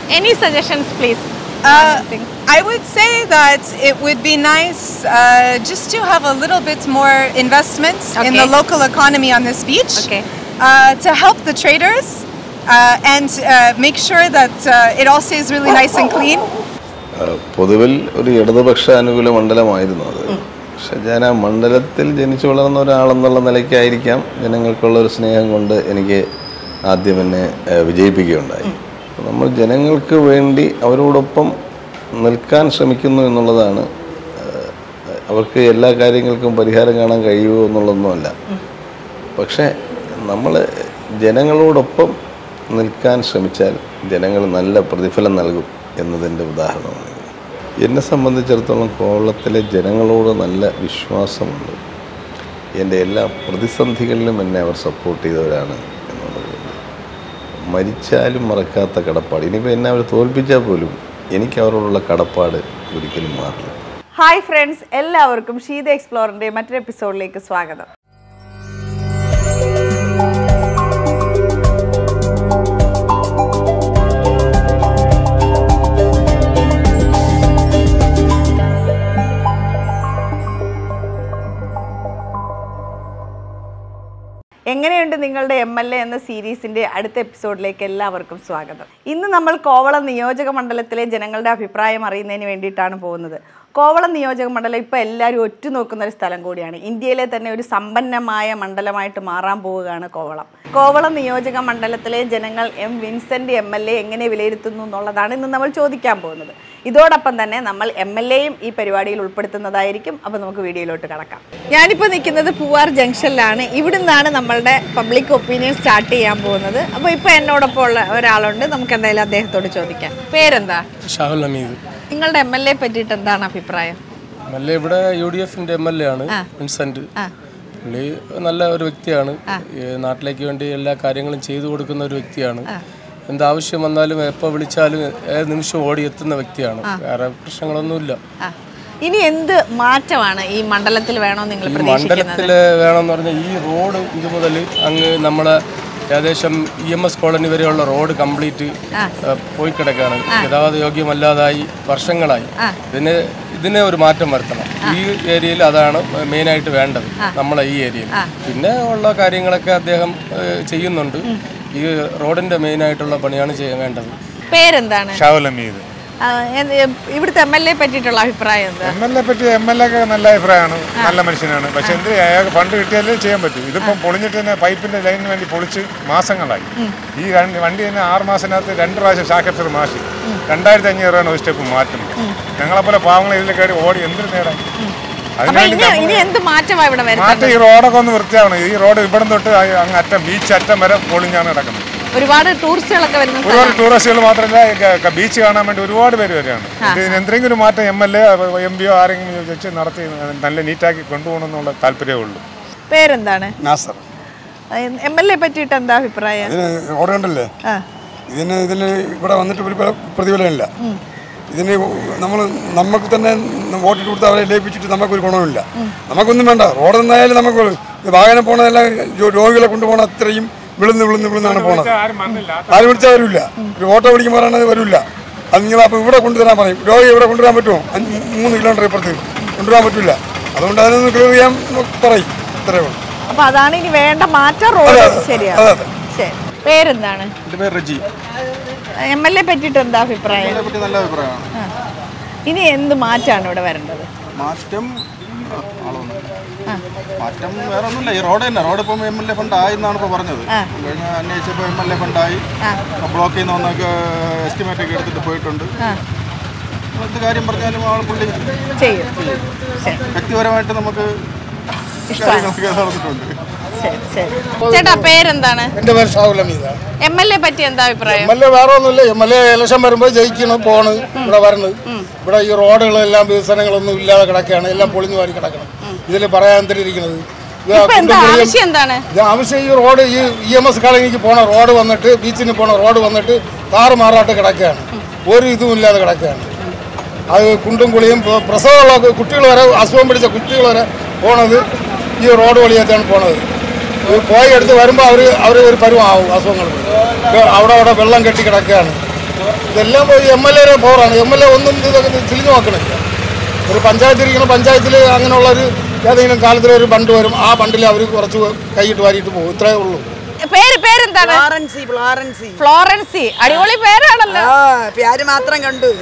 Any suggestions, please? Uh, I would say that it would be nice uh, just to have a little bit more investment in the Okay. local economy on this beach Okay. uh, to help the traders uh, and uh, make sure that uh, it all stays really nice and clean. ഏഹ് പൊതുവിൽ ഒരു ഇടതുപക്ഷ അനുകൂല മണ്ഡലമായിരുന്നു അത് പക്ഷെ ഞാൻ ആ മണ്ഡലത്തിൽ ജനിച്ചു വളർന്ന ഒരാളെന്നുള്ള നിലയ്ക്കായിരിക്കാം ജനങ്ങൾക്കുള്ള ഒരു സ്നേഹം കൊണ്ട് എനിക്ക് ആദ്യം എന്നെ ഏഹ് വിജയിപ്പിക്കുകയുണ്ടായി അപ്പോൾ നമ്മൾ ജനങ്ങൾക്ക് വേണ്ടി അവരോടൊപ്പം നിൽക്കാൻ ശ്രമിക്കുന്നു എന്നുള്ളതാണ് ഏഹ് അവർക്ക് എല്ലാ കാര്യങ്ങൾക്കും പരിഹാരം കാണാൻ കഴിയുമോ എന്നുള്ളതൊന്നുമല്ല പക്ഷേ നമ്മൾ ജനങ്ങളോടൊപ്പം നിൽക്കാൻ ശ്രമിച്ചാൽ ജനങ്ങൾ നല്ല പ്രതിഫലം നൽകും എന്നതിൻ്റെ ഉദാഹരണമാണ് ഇത്. എന്നെ സംബന്ധിച്ചിടത്തോളം കോവളത്തിലെ ജനങ്ങളോട് നല്ല വിശ്വാസമുണ്ട് എൻ്റെ എല്ലാ പ്രതിസന്ധികളിലും എന്നെ അവർ സപ്പോർട്ട് ചെയ്തവരാണ് എന്നുള്ളത് മരിച്ചാലും മറക്കാത്ത കടപ്പാട് ഇനിയിപ്പോൾ എന്നെ അവർ തോൽപ്പിച്ചാൽ പോലും എനിക്ക് അവരോടുള്ള കടപ്പാട് ഒരിക്കലും മാറില്ല ഹായ് ഫ്രണ്ട്സ് എല്ലാവർക്കും ഷീത എക്സ്പ്ലോറിന്റെ മറ്റൊരു എപ്പിസോഡിലേക്ക് സ്വാഗതം എങ്ങനെയുണ്ട് നിങ്ങളുടെ എം എൽ എ എന്ന സീരീസിന്റെ അടുത്ത എപ്പിസോഡിലേക്ക് എല്ലാവർക്കും സ്വാഗതം ഇന്ന് നമ്മൾ കോവളം നിയോജക മണ്ഡലത്തിലെ ജനങ്ങളുടെ അഭിപ്രായം അറിയുന്നതിന് വേണ്ടിയിട്ടാണ് പോകുന്നത് കോവളം നിയോജക മണ്ഡലം ഇപ്പോൾ എല്ലാവരും ഒറ്റുനോക്കുന്ന ഒരു സ്ഥലം കൂടിയാണ് ഇന്ത്യയിലെ തന്നെ ഒരു സമ്പന്നമായ മണ്ഡലമായിട്ട് മാറാൻ പോവുകയാണ് കോവളം കോവളം നിയോജക മണ്ഡലത്തിലെ ജനങ്ങൾ M Vincent M L A എങ്ങനെ വിലയിരുത്തുന്നു എന്നുള്ളതാണ് ഇന്ന് നമ്മൾ ചോദിക്കാൻ പോകുന്നത് ഇതോടൊപ്പം തന്നെ നമ്മൾ എം എൽ എയും ഈ പരിപാടിയിൽ ഉൾപ്പെടുത്തുന്നതായിരിക്കും അപ്പോൾ നമുക്ക് വീഡിയോയിലോട്ട് കടക്കാം ഞാനിപ്പോൾ നിൽക്കുന്നത് പൂവാർ ജംഗ്ഷനിലാണ് ഇവിടുന്നാണ് നമ്മളുടെ പബ്ലിക് ഒപ്പീനിയൻ സ്റ്റാർട്ട് ചെയ്യാൻ പോകുന്നത് അപ്പോൾ ഇപ്പോൾ എന്നോടൊപ്പം ഉള്ള ഒരാളുണ്ട് നമുക്ക് എന്തായാലും അദ്ദേഹത്തോട് ചോദിക്കാം പേരെന്താ ഷാഹുൽ ഹമീദ് നിങ്ങളുടെ എം എൽ എ പറ്റിയിട്ട് എന്താണ് അഭിപ്രായം എം എൽ എ ഇവിടെ യു ഡി എഫിന്റെ എം എൽ എ ആണ് വിൻസെന്റ് പുള്ളി നല്ല ഒരു വ്യക്തിയാണ് ഈ നാട്ടിലേക്ക് വേണ്ടി എല്ലാ കാര്യങ്ങളും ചെയ്തു കൊടുക്കുന്ന ഒരു വ്യക്തിയാണ് എന്താവശ്യം വന്നാലും എപ്പോൾ വിളിച്ചാലും ഏത് നിമിഷം ഓടി എത്തുന്ന വ്യക്തിയാണ് വേറെ പ്രശ്നങ്ങളൊന്നുമില്ല ആ. ഇനി എന്ത് മാറ്റമാണ് ഈ മണ്ഡലത്തിൽ വേണോ നിങ്ങൾ ഈ പ്രതീക്ഷിക്കുന്നത് മണ്ഡലത്തിൽ വേണമെന്ന് പറഞ്ഞാൽ ഈ റോഡ് ഇത് മുതൽ അങ്ങ് നമ്മളെ ഏകദേശം ഇ എം എസ് കോളനി വരെയുള്ള റോഡ് കംപ്ലീറ്റ് പോയി കിടക്കുകയാണ് ഗതാഗത യോഗ്യമല്ലാതായി വർഷങ്ങളായി ഇതിന് ഇതിനെ ഒരു മാറ്റം വരുത്തണം ഈ ഏരിയയിൽ അതാണ് മെയിനായിട്ട് വേണ്ടത് നമ്മളെ ഈ ഏരിയയിൽ പിന്നെ ഉള്ള കാര്യങ്ങളൊക്കെ അദ്ദേഹം ഏഹ്, ചെയ്യുന്നുണ്ട് ഈ റോഡിന്റെ മെയിനായിട്ടുള്ള പണിയാണ് ചെയ്യാൻ വേണ്ടത് പേരെന്താണ് ഷാവുൽ ഹമീദ് ആ, എന്ത് ഇവിടുത്തെ എം എൽ എ പറ്റിയിട്ടുള്ള അഭിപ്രായം എന്താ എം എൽ എ പറ്റി എം എൽ എ ഒക്കെ നല്ല അഭിപ്രായമാണ് നല്ല മനുഷ്യനാണ് പക്ഷെ എന്ത് അയാൾക്ക് ഫണ്ട് കിട്ടിയാലേ ചെയ്യാൻ പറ്റൂ ഇതിപ്പം പൊളിഞ്ഞിട്ട് തന്നെ പൈപ്പിന്റെ ലൈനിന് വേണ്ടി പൊളിച്ച് മാസങ്ങളായി ഈ രണ്ട് വണ്ടി തന്നെ ആറ് മാസത്തിനകത്ത് രണ്ട് പ്രാവശ്യം ഷാക്കപ്സർ മാറ്റി രണ്ടായിരത്തി അഞ്ഞൂറ് രൂപയാണ് ഒരു സ്റ്റെപ്പ് മാറ്റുന്നത് ഞങ്ങളെപ്പോലെ പാവങ്ങൾ ഇതിൽ കയറി ഓടി എന്തിനു നേടാൻ അപ്പൊ അതിനുവേണ്ടി ഇനി ഇനി എന്ത് മാറ്റമാണ് ഇവിടെ വരുന്നത് മാറ്റം ഈ റോഡൊക്കെ ഒന്ന് വൃത്തിയാവണം ഈ റോഡ് ഇവിടം തൊട്ട് അങ്ങ് അറ്റം ബീച്ച് അറ്റം വരെ പൊളിഞ്ഞാണ് കിടക്കുന്നത് ഒരുപാട് ടൂറിസ്റ്റുകളൊക്കെ വരുന്ന ഒരുപാട് സ്ഥലമാണ് ടൂറിസ്റ്റുകൾ മാത്രമല്ല ക- ക- ബീച്ച് കാണാൻ വേണ്ടി ഒരുപാട് പേര് വരികയാണ് ഇതിന് എന്തെങ്കിലും ഒരു മാറ്റം എം എൽ എ എം പിയോ ആരെങ്കിലും വെച്ച് നടത്തി നല്ല നീറ്റാക്കി കൊണ്ടുപോകണം എന്നുള്ള താല്പര്യമേ ഉള്ളൂ പേരെന്താണ് നാസർ എം എൽ എ പറ്റിയിട്ട് എന്താ അഭിപ്രായം ഇതിന് ഓർഡർ ഉണ്ടല്ലേ ആ ഇതിന് ഇതിന് ഇവിടെ വന്നിട്ട് ഒരു പ്ര- പ്രതിഫലമില്ല ഇതിന് നമ്മൾ നമുക്ക് തന്നെ വോട്ടിട്ട് കൊടുത്ത് അവരെ ലയിപ്പിച്ചിട്ട് നമുക്കൊരു ഗുണമില്ല നമുക്കൊന്നും വേണ്ട റോഡ് നിന്നായാലും നമുക്ക് ഇത് വാഹനം പോണതെല്ലാം ജോ- രോഗികളെ കൊണ്ടുപോകണ അത്രയും വിളുന്ന് വിളുന്ന് വിളുന്നാണ് പോണത് ആരും വിളിച്ചാൽ വരില്ല ഒരു ഓട്ടോ പിടിക്കുമ്പോൾ പറയണത് വരില്ല അത് നിങ്ങൾ അപ്പോൾ ഇവിടെ കൊണ്ടുവരാൻ പറയും രോഗി ഇവിടെ കൊണ്ടുവരാൻ പറ്റുമോ അഞ്ച് മൂന്ന് കിലോമീറ്റർ ഇപ്പുറത്ത് കൊണ്ടുവരാൻ പറ്റില്ല അതുകൊണ്ട് അതിനൊന്ന് ക്ലിയർ ചെയ്യാൻ പറയും ഇത്രയേ ഉള്ളൂ അപ്പൊ അതാണ് ഇനി വേണ്ട മാറ്റം റോഡ് അതെ, അതെ, ശരിയാണ് അതെ, അതെ. ശരി പേരെന്താണ് എൻ്റെ പേര് റജി എം എൽ എ പറ്റിയിട്ട് എന്താ അഭിപ്രായം പറ്റി നല്ല അഭിപ്രായമാണ് ആ. ഇനി എന്ത് മാറ്റാണ് ഇവിടെ വരേണ്ടത് മാറ്റം ആ, ആളൊന്നും മാറ്റം വേറെ ഒന്നുമില്ല ഈ റോഡ് തന്നെ റോഡ് ഇപ്പം എം എൽ എ ഫണ്ട് ആയി എന്നാണ് ഇപ്പോൾ പറഞ്ഞത് കഴിഞ്ഞ അന്വേഷിച്ചപ്പോൾ എം എൽ എ ഫണ്ടായി ബ്ലോക്കിൽ നിന്ന് വന്നൊക്കെ എസ്റ്റിമേറ്റ് ഒക്കെ എടുത്തിട്ട് പോയിട്ടുണ്ട് എന്ത് കാര്യം പറഞ്ഞാലും ആൾ പുള്ളി ചെയ്യും ശരി വ്യക്തിപരമായിട്ട് നമുക്ക് കാര്യങ്ങളൊക്കെ നടന്നിട്ടുണ്ട് ശരി ശരി ചേട്ടാ പേരെന്താണ് എൻ്റെ പേര് ഷാഹുൽ ഹമീദാണ് എം എൽ എ പറ്റി എന്താ അഭിപ്രായം എം എൽ എ വേറെ ഒന്നുമില്ല എം എൽ എ ഇലക്ഷൻ വരുമ്പോൾ ജയിക്കണം പോണ് ഇവിടെ വരണം ഇവിടെ ഈ റോഡുകളെല്ലാം വികസനങ്ങളൊന്നും ഇല്ലാതെ കിടക്കുകയാണ് എല്ലാം പൊളിഞ്ഞു വാരി കിടക്കണം ഇതിൽ പറയാൻ എന്തിരിക്കുന്നത് ഇത് ഇപ്പൊ എന്താ കുണ്ടും കുഴിയും- ആവശ്യം എന്താണ് ഇത് ആവശ്യം ഈ റോഡ് ഈ ഇ എം എസ് കോളനിക്ക് പോണ റോഡ് വന്നിട്ട് ബീച്ചിന് പോണ റോഡ് വന്നിട്ട് താറുമാറായിട്ട് കിടക്കുകയാണ് ഒരു ഇതും ഇല്ലാതെ കിടക്കുകയാണ് അത് കുണ്ടും കുളിയും പ്ര- പ്രസവമുള്ള കുട്ടികൾ വരെ അസുഖം പിടിച്ച കുട്ടികൾ വരെ പോണത് ഈ റോഡ് വഴിയായിട്ടാണ് പോണത് ഇത് പോയി എടുത്ത് വരുമ്പോൾ അവർ അവർ ഒരു പരുവമാവും അസുഖങ്ങൾ ഇത് അവിടെ അവിടെ വെള്ളം കെട്ടി കിടക്കുകയാണ് ഇതെല്ലാം എം എൽ എയുടെ പവറാണ് എം എൽ എ ഒന്നും ഇതൊക്കെ തിരിഞ്ഞു നോക്കണില്ല ഒരു പഞ്ചായത്തിൽ ഇരിക്കുന്ന പഞ്ചായത്തിൽ അങ്ങനെയുള്ള ഒരു ഏതെങ്കിലും കാലത്തിൽ ഒരു ബണ്ട് വരും ആ ബണ്ടിൽ അവർ കുറച്ച് കൈയിട്ട് വാരിയിട്ട് പോകും ഇത്രയേ ഉള്ളൂ പേര് പേരെന്താണ് ഫ്ലോറൻസി ഫ്ലോറൻസി ഫ്ലോറൻസി അടിപൊളി പേരാണല്ലോ ആ പേര് മാത്രം കണ്ടു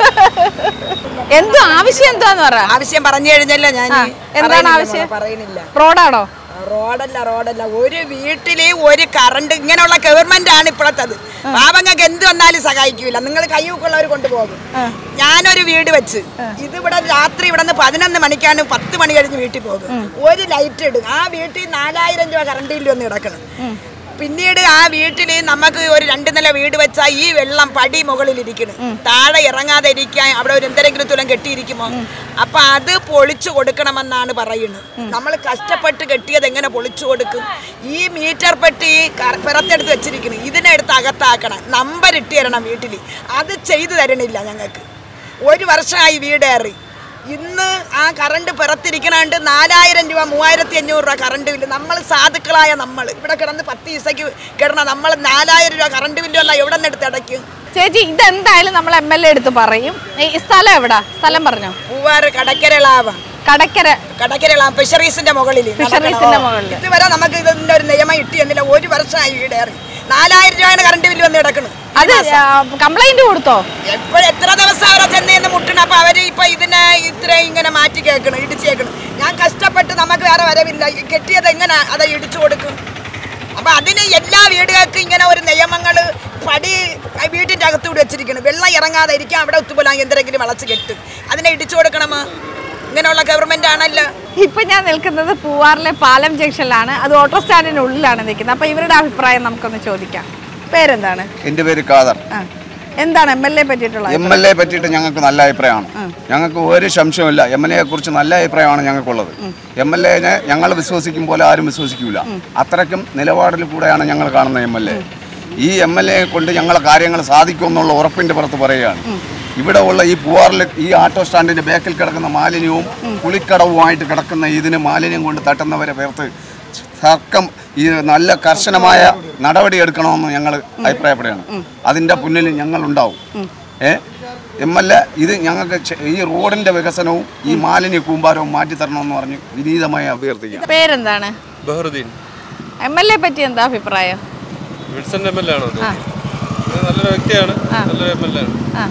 എന്തോ ആവശ്യം എന്താന്ന് പറ ആവശ്യം പറഞ്ഞു കഴിഞ്ഞല്ലോ ഞാൻ ആ, എന്താണ് പറയുന്നില്ല ആവശ്യം? മോളെ, പറയുന്നില്ല റോഡാണോ റോഡല്ല റോഡല്ല ഒരു വീട്ടില് ഒരു കറണ്ട് ഇങ്ങനെയുള്ള ഗവൺമെന്റ് ആണ് ഇപ്പോഴത്തത് പാവങ്ങൾക്ക് എന്ത് വന്നാലും സഹായിക്കൂല നിങ്ങൾ കയ്യൂക്കുള്ളവർ കൊണ്ടുപോകും ഞാനൊരു വീട് വെച്ച് ഇത് ഇവിടെ രാത്രി ഇവിടെ നിന്ന് പതിനൊന്ന് മണിക്കാണ് പത്ത് മണി കഴിഞ്ഞ് വീട്ടിൽ പോകും ഒരു ലൈറ്റ് ഇടും ആ വീട്ടിൽ നാലായിരം രൂപ കറണ്ട് ബില്ല് വന്ന് കിടക്കണം പിന്നീട് ആ വീട്ടിൽ നമുക്ക് ഒരു രണ്ട് നില വീട് വെച്ചാൽ ഈ വെള്ളം പടി മുകളിൽ ഇരിക്കണം താഴെ ഇറങ്ങാതെ ഇരിക്കാൻ അവിടെ ഒരു എന്തെങ്കിലും തുലം കെട്ടിയിരിക്കുമോ അപ്പൊ അത് പൊളിച്ചു കൊടുക്കണമെന്നാണ് പറയുന്നത് നമ്മൾ കഷ്ടപ്പെട്ട് കെട്ടിയത് എങ്ങനെ പൊളിച്ചു കൊടുക്കും ഈ മീറ്റർ പെട്ടി ക- പിറത്തെടുത്ത് വെച്ചിരിക്കുന്നു ഇതിനെടുത്ത് അകത്താക്കണം നമ്പർ ഇട്ട് തരണം വീട്ടിൽ അത് ചെയ്തു തരണില്ല ഞങ്ങൾക്ക് ഒരു വർഷമായി വീടേറി ഇന്ന് ആ കറണ്ട് പിറത്തിരിക്കണണ്ട് നാലായിരം രൂപ മൂവായിരത്തി അഞ്ഞൂറ് രൂപ കറണ്ട് ബില്ല് നമ്മൾ സാധുക്കളായ നമ്മൾ ഇവിടെ കിടന്ന് പത്ത് ദിവസയ്ക്ക് കിടന്ന നമ്മൾ നാലായിരം രൂപ കറണ്ട് ബില്ല് വന്നാൽ എവിടെ നിന്ന് എടുത്ത് അടയ്ക്കും ചേച്ചി ഇതെന്തായാലും നമ്മൾ എം എൽ എ എടുത്ത് പറയും ഈ സ്ഥലം എവിടാ സ്ഥലം പറഞ്ഞോ പൂവാറ് കടക്കരളാവാം കടക്കര കടക്കരളാം ഫിഷറീസിന്റെ മുകളിൽ ഫിഷറീസിന്റെ മുകളിൽ. ഇതുവരെ നമുക്ക് ഇതിന്റെ ഒരു നിയമം ഇട്ടി എന്നില്ല ഒരു വർഷമായി വീടേറി നാലായിരം രൂപയാണ് കറണ്ട് ബില്ല് വന്ന് കിടക്കണം അത് കംപ്ലൈന്റ് കൊടുത്തോ എപ്പോഴും എത്ര ദിവസം അവരെ ചെന്നേന്ന് മുട്ടണം അപ്പൊ അവര് ഇപ്പൊ ഇതിനെ ഇത്ര ഇങ്ങനെ മാറ്റി കേൾക്കണം ഇടിച്ചു കേൾക്കണം ഞാൻ കഷ്ടപ്പെട്ട് നമുക്ക് വേറെ വരവില്ല ഈ കെട്ടിയത് എങ്ങനെ അത് ഇടിച്ചു കൊടുക്കും അപ്പൊ അതിന് എല്ലാ വീടുകൾക്കും ഇങ്ങനെ ഒരു നിയമങ്ങൾ പടി വീട്ടിന്റെ അകത്തൂടെ വെച്ചിരിക്കണം വെള്ളം ഇറങ്ങാതെ ഇരിക്കാൻ അവിടെ ഒത്തുപോലാൻ എന്തെങ്കിലും വളച്ച് കെട്ടും അതിനെ ഇടിച്ചു കൊടുക്കണമോ ഇങ്ങനെയുള്ള ഗവൺമെന്റ് ആണല്ലോ ഇപ്പൊ ഞാൻ നിൽക്കുന്നത് പൂവാറിലെ പാലം ജംഗ്ഷനിലാണ് അത് ഓട്ടോ സ്റ്റാൻഡിന്റെ ഉള്ളിലാണ് നിൽക്കുന്നത് അപ്പൊ ഇവരുടെ അഭിപ്രായം നമുക്കൊന്ന് ചോദിക്കാം പേരെന്താണ് എൻ്റെ പേര് ഖാദർ ആ. എന്താണ് എം എൽ എ പറ്റിയിട്ടുള്ള എം എൽ എ പറ്റിയിട്ട് ഞങ്ങൾക്ക് നല്ല അഭിപ്രായമാണ് ഞങ്ങൾക്ക് ഒരു സംശയമില്ല എം എൽ എയെ കുറിച്ച് നല്ല അഭിപ്രായമാണ് ഞങ്ങൾക്കുള്ളത് എം എൽ എനെ ഞങ്ങൾ വിശ്വസിക്കും പോലെ ആരും വിശ്വസിക്കൂല അത്രയ്ക്കും നിലപാടിൽ കൂടെയാണ് ഞങ്ങൾ കാണുന്ന എം എൽ എ ഈ എം എൽ എ കൊണ്ട് ഞങ്ങളെ കാര്യങ്ങൾ സാധിക്കുമെന്നുള്ള ഉറപ്പിന്റെ പുറത്ത് പറയുകയാണ് ഇവിടെ ഉള്ള ഈ പൂവാറിൽ ഈ ആട്ടോ സ്റ്റാൻഡിന്റെ ബാക്കിൽ കിടക്കുന്ന മാലിന്യവും കുളിക്കടവുമായിട്ട് കിടക്കുന്ന ഇതിന് മാലിന്യം കൊണ്ട് തട്ടുന്നവരെ പേർത്ത് തർക്കം ഈ നല്ല കർശനമായ നടപടി എടുക്കണമെന്ന് ഞങ്ങൾ അഭിപ്രായപ്പെടുകയാണ് അതിൻ്റെ മുന്നിൽ ഞങ്ങൾ ഉണ്ടാവും ഏ എം എൽ എ ഇത് ഞങ്ങൾക്ക് ചെ- ഈ റോഡിന്റെ വികസനവും ഈ മാലിന്യ കൂമ്പാരവും മാറ്റി തരണമെന്ന് പറഞ്ഞ് വിനീതമായി അഭ്യർത്ഥിക്കുക പേരെന്താണ് ബഹറുദ്ദീൻ എം എൽ എ പറ്റി എന്താ അഭിപ്രായം വിൽസൺ എം എൽ എ ആണോ ഇത്? ആ. ഇത് നല്ലൊരു വ്യക്തിയാണ് നല്ലൊരു എം എൽ എ ആണ് ആ.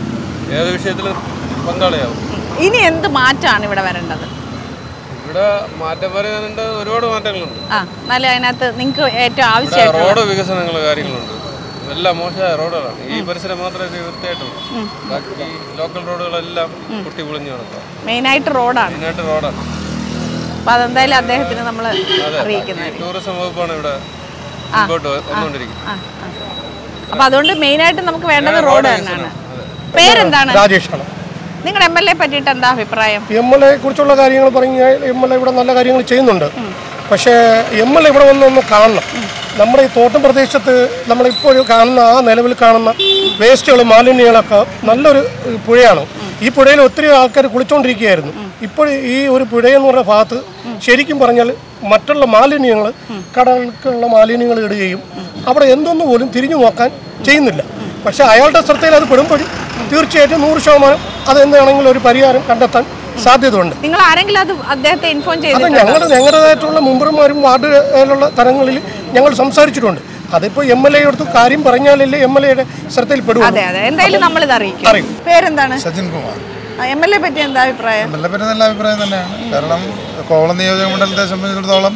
ഏത് വിഷയത്തിലും പങ്കാളിയാവും ഇനി എന്ത് മാറ്റമാണ് ഇവിടെ വരേണ്ടത് ഇവിടെ മാറ്റം വരാനുണ്ട് ഒരുപാട് മാറ്റങ്ങളുണ്ട് ആ എന്നാലും അതിനകത്ത് നിങ്ങൾക്ക് ഏറ്റവും ഇവിടെ ആവശ്യമായിട്ടുള്ള റോഡ് വികസനങ്ങൾ കാര്യങ്ങളുണ്ട് എല്ലാം മോശമായ റോഡുകളാണ് ഈ പരിസരം മാത്രമേ ഇത് വൃത്തിയായിട്ടുള്ളൂ ബാക്കി ലോക്കൽ റോഡുകളെല്ലാം പൊട്ടി പൊളിഞ്ഞു കിടക്കുക മെയിനായിട്ട് റോഡാണ് മെയിനായിട്ട് റോഡാണ് അപ്പൊ അതെന്തായാലും അദ്ദേഹത്തിന് നമ്മൾ അറിയിക്കുന്നത് ടൂറിസം വകുപ്പാണ് ഇവിടെ മുമ്പോട്ട് വന്നുകൊണ്ടിരിക്കുന്നത് ആ, ആ. അപ്പൊ അതുകൊണ്ട് മെയിനായിട്ട് നമുക്ക് വേണ്ടത് റോഡ് തന്നെയാണ് പേരെന്താണ് രാജേഷാണ് നിങ്ങളുടെ എം എൽ എ പറ്റിയിട്ട് എന്താ അഭിപ്രായം എം എൽ എ കുറിച്ചുള്ള കാര്യങ്ങൾ പറഞ്ഞാൽ എം എൽ എ ഇവിടെ നല്ല കാര്യങ്ങൾ ചെയ്യുന്നുണ്ട് പക്ഷേ എം എൽ എ ഇവിടെ വന്ന് ഒന്ന് കാണണം നമ്മുടെ ഈ തോട്ടം പ്രദേശത്ത് നമ്മളിപ്പോൾ കാണുന്ന ആ നിലവിൽ കാണുന്ന വേസ്റ്റുകൾ മാലിന്യങ്ങളൊക്കെ നല്ലൊരു ഏഹ്, പുഴയാണ് ഈ പുഴയിൽ ഒത്തിരി ആൾക്കാർ കുളിച്ചുകൊണ്ടിരിക്കുകയായിരുന്നു ഇപ്പോൾ ഈ ഒരു പുഴയെന്ന് പറഞ്ഞ ഭാഗത്ത് ശരിക്കും പറഞ്ഞാൽ മറ്റുള്ള മാലിന്യങ്ങൾ കടൽക്കുള്ള മാലിന്യങ്ങൾ ഇടുകയും അവിടെ എന്തൊന്നു പോലും തിരിഞ്ഞു നോക്കാൻ ചെയ്യുന്നില്ല പക്ഷേ അയാളുടെ ശ്രദ്ധയിൽ അത് പെടുമ്പോൾ തീർച്ചയായിട്ടും നൂറ് ശതമാനം അതെന്താണെങ്കിലും ഒരു പരിഹാരം കണ്ടെത്താൻ സാധ്യതയുണ്ട് നിങ്ങൾ ആരെങ്കിലും അത് അദ്ദേഹത്തെ ഇൻഫോം അത് ചെയ്തിട്ടുണ്ടോ ഞങ്ങൾ ഞങ്ങളുടേതായിട്ടുള്ള മെമ്പർമാരും വാർഡിലുള്ള തലങ്ങളിൽ ഞങ്ങൾ സംസാരിച്ചിട്ടുണ്ട് അതിപ്പോൾ എം എൽ എ അടുത്ത് കാര്യം പറഞ്ഞാലല്ലേ എം എൽ എയുടെ ശ്രദ്ധയിൽ പെടും അതെ അതെ എന്തായാലും നമ്മൾ ഇത് അറിയിക്കും അറിയും. പേരെന്താണ് Sajin Kumar M L A പറ്റി എന്താ അഭിപ്രായം എം എൽ എ പറ്റി നല്ല അഭിപ്രായം തന്നെയാണ് കാരണം കോവളം നിയോജക മണ്ഡലത്തെ സംബന്ധിച്ചിടത്തോളം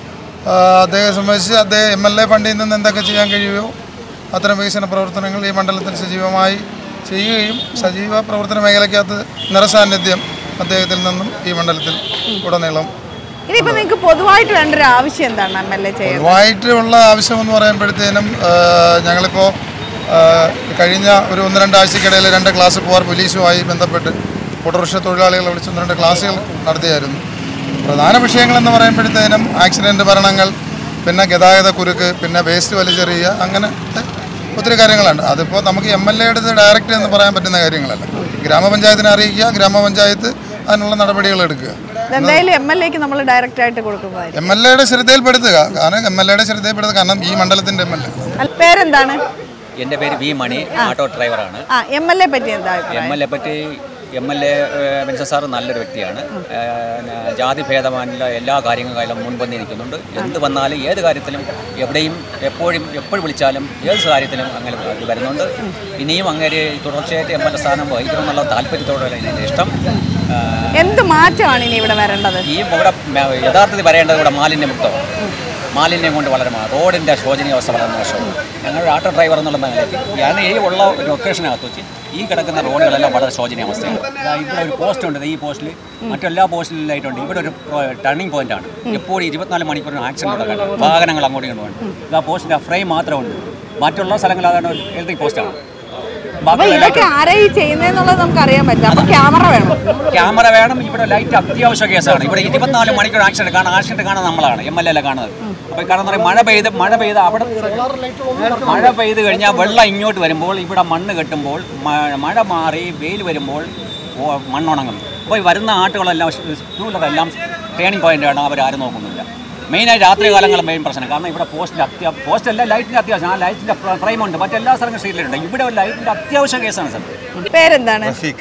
ആ, അദ്ദേഹത്തെ സംബന്ധിച്ച് അദ്ദേഹം എം എൽ എ ഫണ്ടിൽ നിന്ന് എന്തൊക്കെ ചെയ്യാൻ കഴിയുമോ അത്തരം വികസന പ്രവർത്തനങ്ങൾ ഈ മണ്ഡലത്തിൽ സജീവമായി ചെയ്യുകയും സജീവ പ്രവർത്തന മേഖലയ്ക്കകത്ത് നിറസാന്നിധ്യം അദ്ദേഹത്തിൽ നിന്നും ഈ മണ്ഡലത്തിൽ ഉടനീളം ഇനിയിപ്പോ നിങ്ങൾക്ക് പൊതുവായിട്ട് വേണ്ട ഒരു ആവശ്യം എന്താണ് എം എൽ എ ചെയ്യുന്നത് പൊതുവായിട്ടുള്ള ആവശ്യമെന്ന് പറയുമ്പോഴത്തേനും ആ, ഞങ്ങളിപ്പോൾ ആ, കഴിഞ്ഞ ഒരു ഒന്ന് രണ്ടാഴ്ചക്കിടയിൽ രണ്ട് ക്ലാസ് പോവാർ പോലീസുമായി ബന്ധപ്പെട്ട് ഓട്ടോറിക്ഷ തൊഴിലാളികളെ വിളിച്ച് ഒന്ന് രണ്ട് ക്ലാസ്സുകൾ നടത്തിയായിരുന്നു പ്രധാന വിഷയങ്ങളെന്ന് പറയുമ്പോഴത്തേനും ആക്സിഡൻറ്റ് മരണങ്ങൾ പിന്നെ ഗതാഗത കുരുക്ക് പിന്നെ വേസ്റ്റ് വലിച്ചെറിയുക അങ്ങനെ ഒത്തിരി കാര്യങ്ങളുണ്ട് അതിപ്പോൾ നമുക്ക് എം എൽ എ എടുത്ത് ഡയറക്റ്റ് എന്ന് പറയാൻ പറ്റുന്ന കാര്യങ്ങളല്ല ഗ്രാമപഞ്ചായത്തിനെ അറിയിക്കുക ഗ്രാമപഞ്ചായത്ത് അതിനുള്ള നടപടികൾ എടുക്കുക എന്തായാലും എം എൽ എക്ക് നമ്മൾ ഡയറക്റ്റ് ആയിട്ട് കൊടുക്കുന്നതായിരിക്കും എം എൽ എയുടെ ശ്രദ്ധയിൽപ്പെടുത്തുക കാരണം എം എൽ എയുടെ ശ്രദ്ധയിൽപ്പെടുത്തുക കാരണം ഈ മണ്ഡലത്തിൻ്റെ എം എൽ എ അല്ല, പേരെന്താണ് എൻ്റെ പേര് വി മണി ഓട്ടോ ഡ്രൈവറാണ് ആ എം എൽ എ പറ്റി എന്താ എം അഭിപ്രായം എൽ എ പറ്റി M L A Vincent sir നല്ലൊരു വ്യക്തിയാണ് ഏഹ്, ജാതി ഭേദമാനുള്ള എല്ലാ കാര്യങ്ങളിലും മുൻപന്തി നിൽക്കുന്നുണ്ട് എന്ത് വന്നാലും ഏത് കാര്യത്തിലും എവിടെയും എപ്പോഴും എപ്പോഴും വിളിച്ചാലും ഏത് കാര്യത്തിലും അങ്ങനെ ഇത് വരുന്നുണ്ട് ഇനിയും അങ്ങനെ തുടർച്ചയായിട്ട് എം എൽ എ സ്ഥാനം വഹിക്കണമെന്നുള്ള താല്പര്യത്തോടെയാണ് എൻ്റെ ഇഷ്ടം ഏഹ്, എന്ത് മാറ്റമാണ് ഇനി ഇവിടെ വരേണ്ടത് ഈ ഇവിടെ മ- യഥാർത്ഥത്തിൽ പറയേണ്ടത് ഇവിടെ മാലിന്യമുക്തമാണ് മാലിന്യം കൊണ്ട് വളരെ മാ- റോഡിൻ്റെ ശോചനീയാവസ്ഥ വളരെ മോശമാണ് ഞങ്ങളുടെ ഓട്ടോ ഡ്രൈവർ എന്നുള്ള നിലയ്ക്ക് ഞാൻ ഈ ഉള്ള ലൊക്കേഷനകത്ത് വെച്ച് ഈ കിടക്കുന്ന റോഡുകളെല്ലാം വളരെ ശോചനീയാവസ്ഥയാണ് ദാ ഇവിടെ ഒരു പോസ്റ്റ് ഉണ്ട് ദേ ഈ പോസ്റ്റിൽ മറ്റെല്ലാ പോസ്റ്റിലും ലൈറ്റുണ്ട് ഇവിടെ ഒരു ടേണിംഗ് പോയിന്റ് ആണ് എപ്പോഴും ഇരുപത്തിനാല് മണിക്കൂറിന് ആക്സിഡന്റ് നടക്കണം വാഹനങ്ങൾ അങ്ങോട്ടും ഇങ്ങോട്ടും ഉണ്ട് ഇത് ആ പോസ്റ്റിൻ്റെ ഫ്രെയിം മാത്രമുണ്ട് മറ്റുള്ള സ്ഥലങ്ങൾ അതാണ് ഇലക്ട്രിക് പോസ്റ്റാണ് അപ്പൊ ബാക്കി ഇതൊക്കെ ആരാ ഈ ചെയ്യുന്നതെന്നുള്ളത് നമുക്ക് അറിയാൻ പറ്റും അപ്പൊ ക്യാമറ വേണം ക്യാമറ വേണം ഇവിടെ ലൈറ്റ് അത്യാവശ്യ കേസാണ് ഇവിടെ ഇരുപത്തിനാല് മണിക്കൂർ ആക്സിഡന്റ് കാണാൻ ആക്സിഡന്റ് കാണാൻ നമ്മളാണ് എം എൽ എ കാണുന്നത് അപ്പോൾ കാരണം എന്താ പറയുക മഴ പെയ്ത് മഴ പെയ്ത് അവിടെ മഴ പെയ്ത് കഴിഞ്ഞാൽ വെള്ളം ഇങ്ങോട്ട് വരുമ്പോൾ ഇവിടെ മണ്ണ് കെട്ടുമ്പോൾ മ- മഴ മാറി വെയിൽ വരുമ്പോൾ ഓ- മണ്ണുണങ്ങും അപ്പോൾ ഈ വരുന്ന ആട്ടുകളെല്ലാം ടൂ വീലറെല്ലാം ടേണിംഗ് പോയിന്റാണ് അവർ ആരും നോക്കുന്നില്ല മെയിനായി രാത്രി കാലങ്ങളിൽ മെയിൻ പ്രശ്നം കാരണം ഇവിടെ പോസ്റ്റിൻ്റെ അത്യാ പോസ്റ്റ് അല്ല ലൈറ്റിൻ്റെ അത്യാവശ്യം ആ ലൈറ്റിൻ്റെ ഫ്രെയിം ഉണ്ട് മറ്റെല്ലാ സ്ഥലങ്ങളും സ്ട്രീറ്റിലുണ്ട് ഇവിടെ ഒരു ലൈറ്റിൻ്റെ അത്യാവശ്യ കേസാണ് സാർ പേരെന്താണ്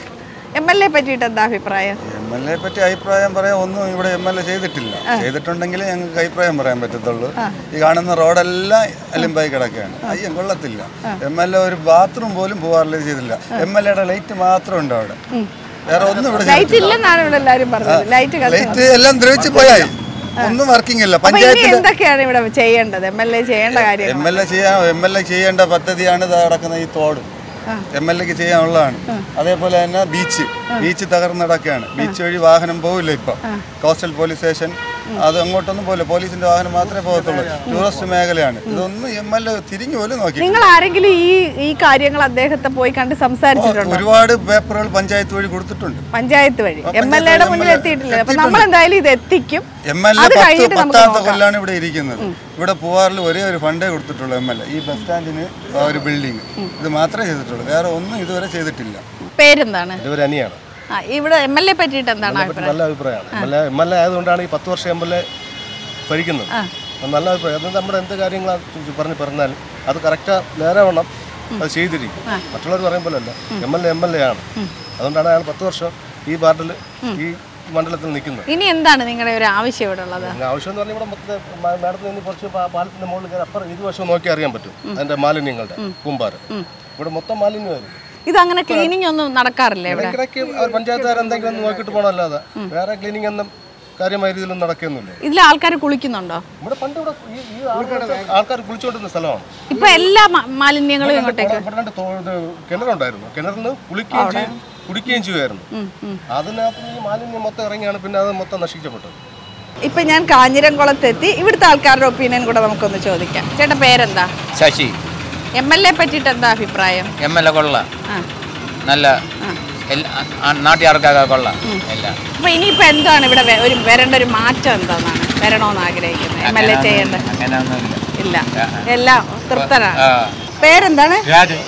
എം എൽ എ പറ്റിയിട്ട് എന്താ അഭിപ്രായം എം എൽ എ പറ്റി അഭിപ്രായം പറയാൻ ഒന്നും ഇവിടെ എം എൽ എ ചെയ്തിട്ടില്ല ചെയ്തിട്ടുണ്ടെങ്കിൽ ഞങ്ങൾക്ക് അഭിപ്രായം പറയാൻ പറ്റത്തുള്ളൂ ഈ കാണുന്ന റോഡെല്ലാം അലിമ്പായി കിടക്കുകയാണ് അയ്യം കൊള്ളത്തില്ല എം എൽ എ ഒരു ബാത്റൂം പോലും പോകാറില്ല ചെയ്തില്ല എം എൽ എയുടെ ലൈറ്റ് മാത്രം ഉണ്ട് അവിടെ വേറെ ഒന്നും ഇവിടെ ലൈറ്റ് ഇല്ലെന്നാണ് ഇവിടെ എല്ലാരും പറഞ്ഞത് ലൈറ്റ് ലൈറ്റ് എല്ലാം ദ്രവിച്ച് പോയായി ഒന്നും വർക്കിംഗ് ഇല്ല അപ്പൊ ഇനി പഞ്ചായത്തിൽ എന്തൊക്കെയാണ് ഇവിടെ ചെയ്യേണ്ടത് എം എൽ എ ചെയ്യേണ്ട കാര്യം എം എൽ എ ചെയ്യാൻ എം എൽ എ ചെയ്യേണ്ട പദ്ധതിയാണ് ഇത് നടക്കുന്ന ഈ തോട് എം എൽ എക്ക് ചെയ്യാനുള്ളതാണ് അതേപോലെ തന്നെ ബീച്ച് ബീച്ച് തകർന്ന് നടക്കുകയാണ് ബീച്ച് വഴി വാഹനം പോവില്ല ഇപ്പൊ കോസ്റ്റൽ പോലീസ് സ്റ്റേഷൻ അത് അങ്ങോട്ടൊന്നും പോകില്ല പോലീസിന്റെ വാഹനം മാത്രമേ പോകത്തുള്ളൂ ടൂറിസ്റ്റ് മേഖലയാണ് ഇതൊന്നും എം എൽ എ തിരിഞ്ഞു പോലും നോക്കി നിങ്ങൾ ആരെങ്കിലും ഈ ഈ കാര്യങ്ങൾ അദ്ദേഹത്തെ പോയി കണ്ട് സംസാരിച്ചിട്ടുണ്ടോ ഒരുപാട് പേപ്പറുകൾ പഞ്ചായത്ത് വഴി കൊടുത്തിട്ടുണ്ട് പഞ്ചായത്ത് വഴി ആ, എം എൽ പഞ്ചായത്ത് എയുടെ വഴി മുന്നിൽ MLA എത്തിയിട്ടില്ല അപ്പൊ എത്തിയിട്ടുണ്ട്. നമ്മൾ എന്തായാലും ഇത് എത്തിക്കും എം എൽ എ അത് പത്ത് കഴിഞ്ഞിട്ട് നമുക്ക് പത്താമത്തെ നോക്കാം. കൊല്ലാണ് ഇവിടെ ഇരിക്കുന്നത് ഇവിടെ പൂവാറിൽ ഒരേ ഒരു ഫണ്ടേ കൊടുത്തിട്ടുള്ളൂ എം എൽ എ ഈ ബസ് സ്റ്റാൻഡിന് ആ ഒരു ബിൽഡിംഗ് ഇത് മാത്രമേ ചെയ്തിട്ടുള്ളൂ വേറെ ഒന്നും ഇതുവരെ ചെയ്തിട്ടില്ല പേരെന്താണ് എൻ്റെ പേര് അനിയാണ് ആ ഇവിടെ എം എൽ എ പറ്റിയിട്ട് എന്താണ് അഭിപ്രായം നല്ല അഭിപ്രായമാണ് M L A M L A ആയതുകൊണ്ടാണ് ഈ പത്ത് വർഷം എം എൽ എ ഭരിക്കുന്നത് അത് നല്ല അഭിപ്രായം അത് നമ്മുടെ എന്ത് കാര്യങ്ങളാണ് പറഞ്ഞ് പറഞ്ഞാലും അത് കറക്റ്റ് നേരെ വേണം അത് ചെയ്തിരിക്കും മറ്റുള്ളവർ പറയുമ്പോഴല്ല M L A M L A ആണ് അതുകൊണ്ടാണ് അയാൾ പത്ത് വർഷം ഈ വാർഡിൽ ഈ മണ്ഡലത്തിൽ നിൽക്കുന്നത് ഇനി എന്താണ് നിങ്ങളുടെ ഒരു ആവശ്യം ഇവിടെ ഉള്ളത് പിന്നെ ആവശ്യം എന്ന് പറഞ്ഞാൽ ഇവിടെ മൊത്തത്തിൽ മാ- മാഡത്തിന് നിന്ന് കുറച്ച് പാ- പാലത്തിന്റെ മുകളിൽ കയറി അപ്പുറം ഇരുവശം നോക്കി അറിയാൻ പറ്റും അതിന്റെ മാലിന്യങ്ങളുടെ കൂമ്പാറ് ഇവിടെ മൊത്തം മാലിന്യമായിരുന്നു ഇത് അങ്ങനെ ക്ലീനിങ് ഒന്നും നടക്കാറില്ല ഇവിടെ ഇടയ്ക്കിടയ്ക്ക് അവർ പഞ്ചായത്തുകാർ എന്തെങ്കിലും ഒന്ന് നോക്കിയിട്ട് പോകണമല്ലാതെ വേറെ ക്ലീനിങ് ഒന്നും കാര്യമായ രീതിയിലൊന്നും നടക്കുന്നില്ല ഇതിൽ ആൾക്കാർ കുളിക്കുന്നുണ്ടോ ഇവിടെ പണ്ട് ഇവിടെ ഈ ഈ ആൾക്കാർ- ആൾക്കാർ കുളിച്ചുകൊണ്ടിരുന്ന സ്ഥലമാണ് ഇപ്പൊ എല്ലാ മ- മാലിന്യങ്ങളും ഇങ്ങോട്ടേക്ക് ഇവിടെ രണ്ട് തോ- ഇത് കിണറുണ്ടായിരുന്നു കിണറിൽ നിന്ന് കുളിക്കുകയും ചെയ്യും കുടിക്കുകയും ചെയ്യുമായിരുന്നു അതിനകത്ത് ഈ മാലിന്യം മൊത്തം ഇറങ്ങിയാണ് പിന്നെ അത് മൊത്തം നശിക്കപ്പെട്ടത് ഇപ്പൊ ഞാൻ കാഞ്ഞിരംകുളത്തെത്തി ഇവിടുത്തെ ആൾക്കാരുടെ ഒപ്പീനിയൻ കൂടെ നമുക്കൊന്ന് ചോദിക്കാം ചേട്ടാ പേരെന്താ ശശി എം എൽ എ പറ്റിയിട്ട് എന്താ അഭിപ്രായം എം എൽ എ കൊള്ളാം ആ. നല്ല എല്ലാ ആ, നാട്ടുകാർക്കൊക്കെ കൊള്ളാം എല്ലാം അപ്പൊ ഇനിയിപ്പോ എന്താണ് ഇവിടെ വെ- ഒരു വരേണ്ട ഒരു മാറ്റം എന്താണെന്നാണ് വരണമെന്ന് ആഗ്രഹിക്കുന്നത് എം എൽ എ ചെയ്യേണ്ട അങ്ങനെയൊന്നുമില്ല ഇല്ല എല്ലാം തൃപ്തനാണ് ആ. പേരെന്താണ് രാജൻ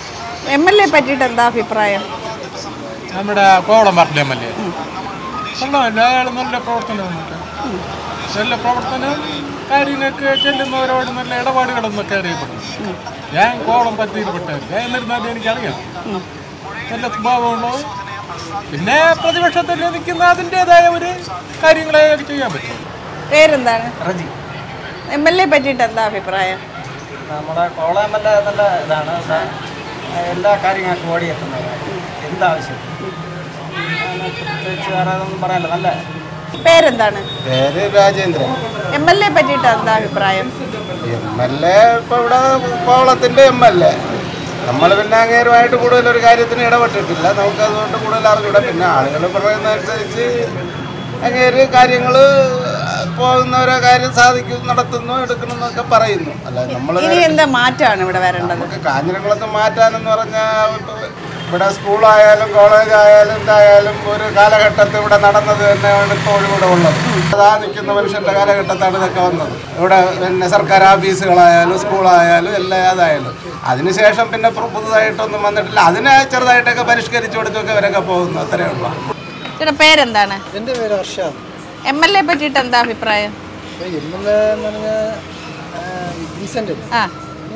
എം എൽ എ പറ്റിയിട്ട് എന്താ അഭിപ്രായം നമ്മുടെ Kovalam party M L A കൊള്ളാമല്ല അയാൾ നല്ല പ്രവർത്തനം നമുക്ക് നല്ല പ്രവർത്തനം കാര്യങ്ങൾക്ക് ചെല്ലുന്നവരോട് നല്ല ഇടപാടുകളെന്നൊക്കെ അറിയപ്പെടുന്നു ഞാൻ കോവളം പറ്റിയിൽപ്പെട്ടവരില്ല എന്നിരുന്നാലും എനിക്കറിയാം നല്ല സ്വഭാവമുള്ളൂ പിന്നെ പ്രതിപക്ഷത്തിൽ നിൽക്കുന്ന അതിൻ്റെതായ ഒരു കാര്യങ്ങളെ ചെയ്യാൻ പറ്റും പേരെന്താണ് എം എൽ എ പറ്റിയിട്ട് എന്താ അഭിപ്രായം നമ്മുടെ കോളം നല്ല നല്ല ഇതാണ് ഇവിടെ എല്ലാ കാര്യങ്ങൾക്കും ഓടിയെത്തുന്നത് എന്താവശ്യം പ്രത്യേകിച്ച് വേറെ ഒന്നും പറയാനില്ല നല്ല പേരെന്താണ് പേര് രാജേന്ദ്രൻ എം എൽ എ പറ്റിയിട്ട് എന്താ അഭിപ്രായം എം എൽ എ ഇപ്പോൾ ഇവിടെ കോവളത്തിൻ്റെ എം എൽ എ നമ്മൾ പിന്നെ അങ്ങേരുമായിട്ട് കൂടുതൽ ഒരു കാര്യത്തിന് ഇടപെട്ടിട്ടില്ല നമുക്ക് അതുകൊണ്ട് കൂടുതൽ അറിഞ്ഞൂടാ പിന്നെ ആളുകൾ പറയുന്നതനുസരിച്ച് അങ്ങേര് കാര്യങ്ങൾ പോകുന്ന ഓരോ കാര്യം സാധിക്കും നടത്തുന്നു എടുക്കുന്നു എന്നൊക്കെ പറയുന്നു അല്ല നമ്മൾ ഇനി എന്താ മാറ്റമാണ് ഇവിടെ വരേണ്ടത് നമുക്ക് കാഞ്ഞിരംകുളത്ത് മാറ്റാനെന്ന് പറഞ്ഞാൽ ഇവിടെ സ്കൂളായാലും കോളേജ് ആയാലും എന്തായാലും ഒരു കാലഘട്ടത്തിൽ ഇവിടെ നടന്നത് തന്നെയാണ് ഇപ്പോഴും ഇവിടെ ഉള്ളത് അതാ നിൽക്കുന്ന മനുഷ്യന്റെ കാലഘട്ടത്താണ് ഇതൊക്കെ വന്നത് ഇവിടെ പിന്നെ സർക്കാർ ഓഫീസുകളായാലും സ്കൂളായാലും എല്ലാ അതായാലും അതിനുശേഷം പിന്നെ പു- പുതുതായിട്ടൊന്നും വന്നിട്ടില്ല അതിനെ ചെറുതായിട്ടൊക്കെ പരിഷ്കരിച്ചു കൊടുത്തൊക്കെ ഇവരൊക്കെ പോകുന്നു അത്രയേ ഉള്ളൂ ചേട്ടാ പേരെന്താണ് എൻ്റെ പേര് ഹർഷാദ് എം എൽ എ പറ്റിയിട്ട് എന്താ അഭിപ്രായം എം എൽ എ എന്ന് പറഞ്ഞാൽ ഡീസൻ്റ് ആ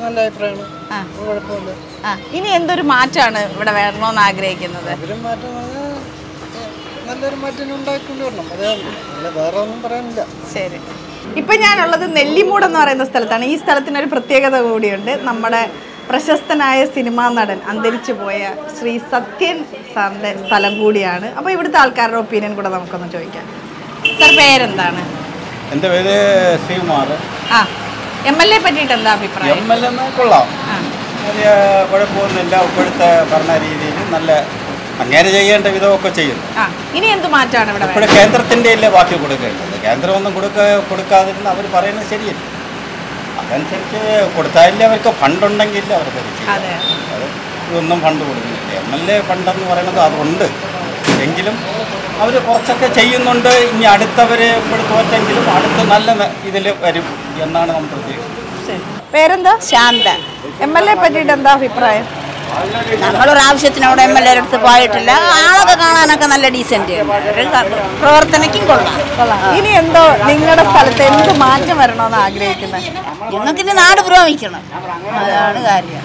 നല്ല അഭിപ്രായമാണ് കുഴപ്പമില്ല ആ ഇനി എന്തൊരു മാറ്റമാണ് ഇവിടെ വരണമെന്ന് ആഗ്രഹിക്കുന്നത് അവരും മാറ്റം പറഞ്ഞാൽ നല്ലൊരു മാറ്റം ഉണ്ടാക്കിക്കൊണ്ട് വരണം അതേ ഉള്ളൂ അല്ല വേറെ ഒന്നും പറയാനില്ല ശരി ഇപ്പൊ ഞാനുള്ളത് നെല്ലിമൂട് എന്ന് പറയുന്ന സ്ഥലത്താണ് ഈ സ്ഥലത്തിന് ഒരു പ്രത്യേകത കൂടിയുണ്ട് നമ്മുടെ പ്രശസ്തനായ സിനിമാ നടൻ അന്തരിച്ചു പോയ ശ്രീ സത്യൻ സാറിന്റെ സ്ഥലം കൂടിയാണ് അപ്പൊ ഇവിടുത്തെ ആൾക്കാരുടെ ഒപ്പീനിയൻ കൂടെ നമുക്കൊന്ന് ചോദിക്കാം സാർ പേരെന്താണ് എൻ്റെ പേര് ശ്രീകുമാർ ആ എം എൽ എ പറ്റിയിട്ട് എന്താ അഭിപ്രായം എം എൽ എ കൊള്ളാം വലിയ കുഴപ്പമൊന്നുമില്ല ഇപ്പോഴത്തെ ഭരണ രീതിയിൽ നല്ല അങ്ങനെ ചെയ്യേണ്ട വിധമൊക്കെ ചെയ്യുന്നു ആ ഇനി എന്ത് മാറ്റാണ് ഇവിടെ ഇപ്പോൾ വേണ്ടത്? കേന്ദ്രത്തിൻ്റെ അല്ലേ ബാക്കി കൊടുക്കേണ്ടത് കേന്ദ്രം ഒന്നും കൊടുക്ക കൊടുക്കാതിരുന്ന് അവർ പറയുന്നത് ശരിയല്ല അതനുസരിച്ച് കൊടുത്താലേ അവർക്ക് ഫണ്ടുണ്ടെങ്കിൽ അവർക്ക് അത് ചെയ്യാം. അതെ അത് ഇതൊന്നും ഫണ്ട് കൊടുക്കുന്നില്ല എം എൽ എ ഫണ്ടെന്ന് പറയുന്നത് അതുണ്ട് എങ്കിലും അവർ കുറച്ചൊക്കെ ചെയ്യുന്നുണ്ട് ഇനി അടുത്തവർ ഇപ്പോൾ തോറ്റെങ്കിലും അടുത്ത നല്ല ഇതിൽ വരും എന്നാണ് നമ്മൾ പ്രതീക്ഷിക്കുന്നത് ശരി. പേരെന്താ ശാന്ത എം എൽ എ പറ്റിയിട്ട് എന്താ അഭിപ്രായം നമ്മളൊരു ആവശ്യത്തിന് അവിടെ എം എൽ എ അടുത്ത് പോയിട്ടില്ല ആളൊക്കെ കാണാനൊക്കെ നല്ല ഡീസന്റ് പ്രവർത്തനയ്ക്കും കൊള്ളാം കൊള്ളാം. ഇനി എന്തോ നിങ്ങളുടെ സ്ഥലത്ത് എന്ത് മാറ്റം വരണമെന്ന് ആഗ്രഹിക്കുന്നത് ഞങ്ങൾക്ക് ഇനി നാട് പുരോഗമിക്കണം അതാണ് കാര്യം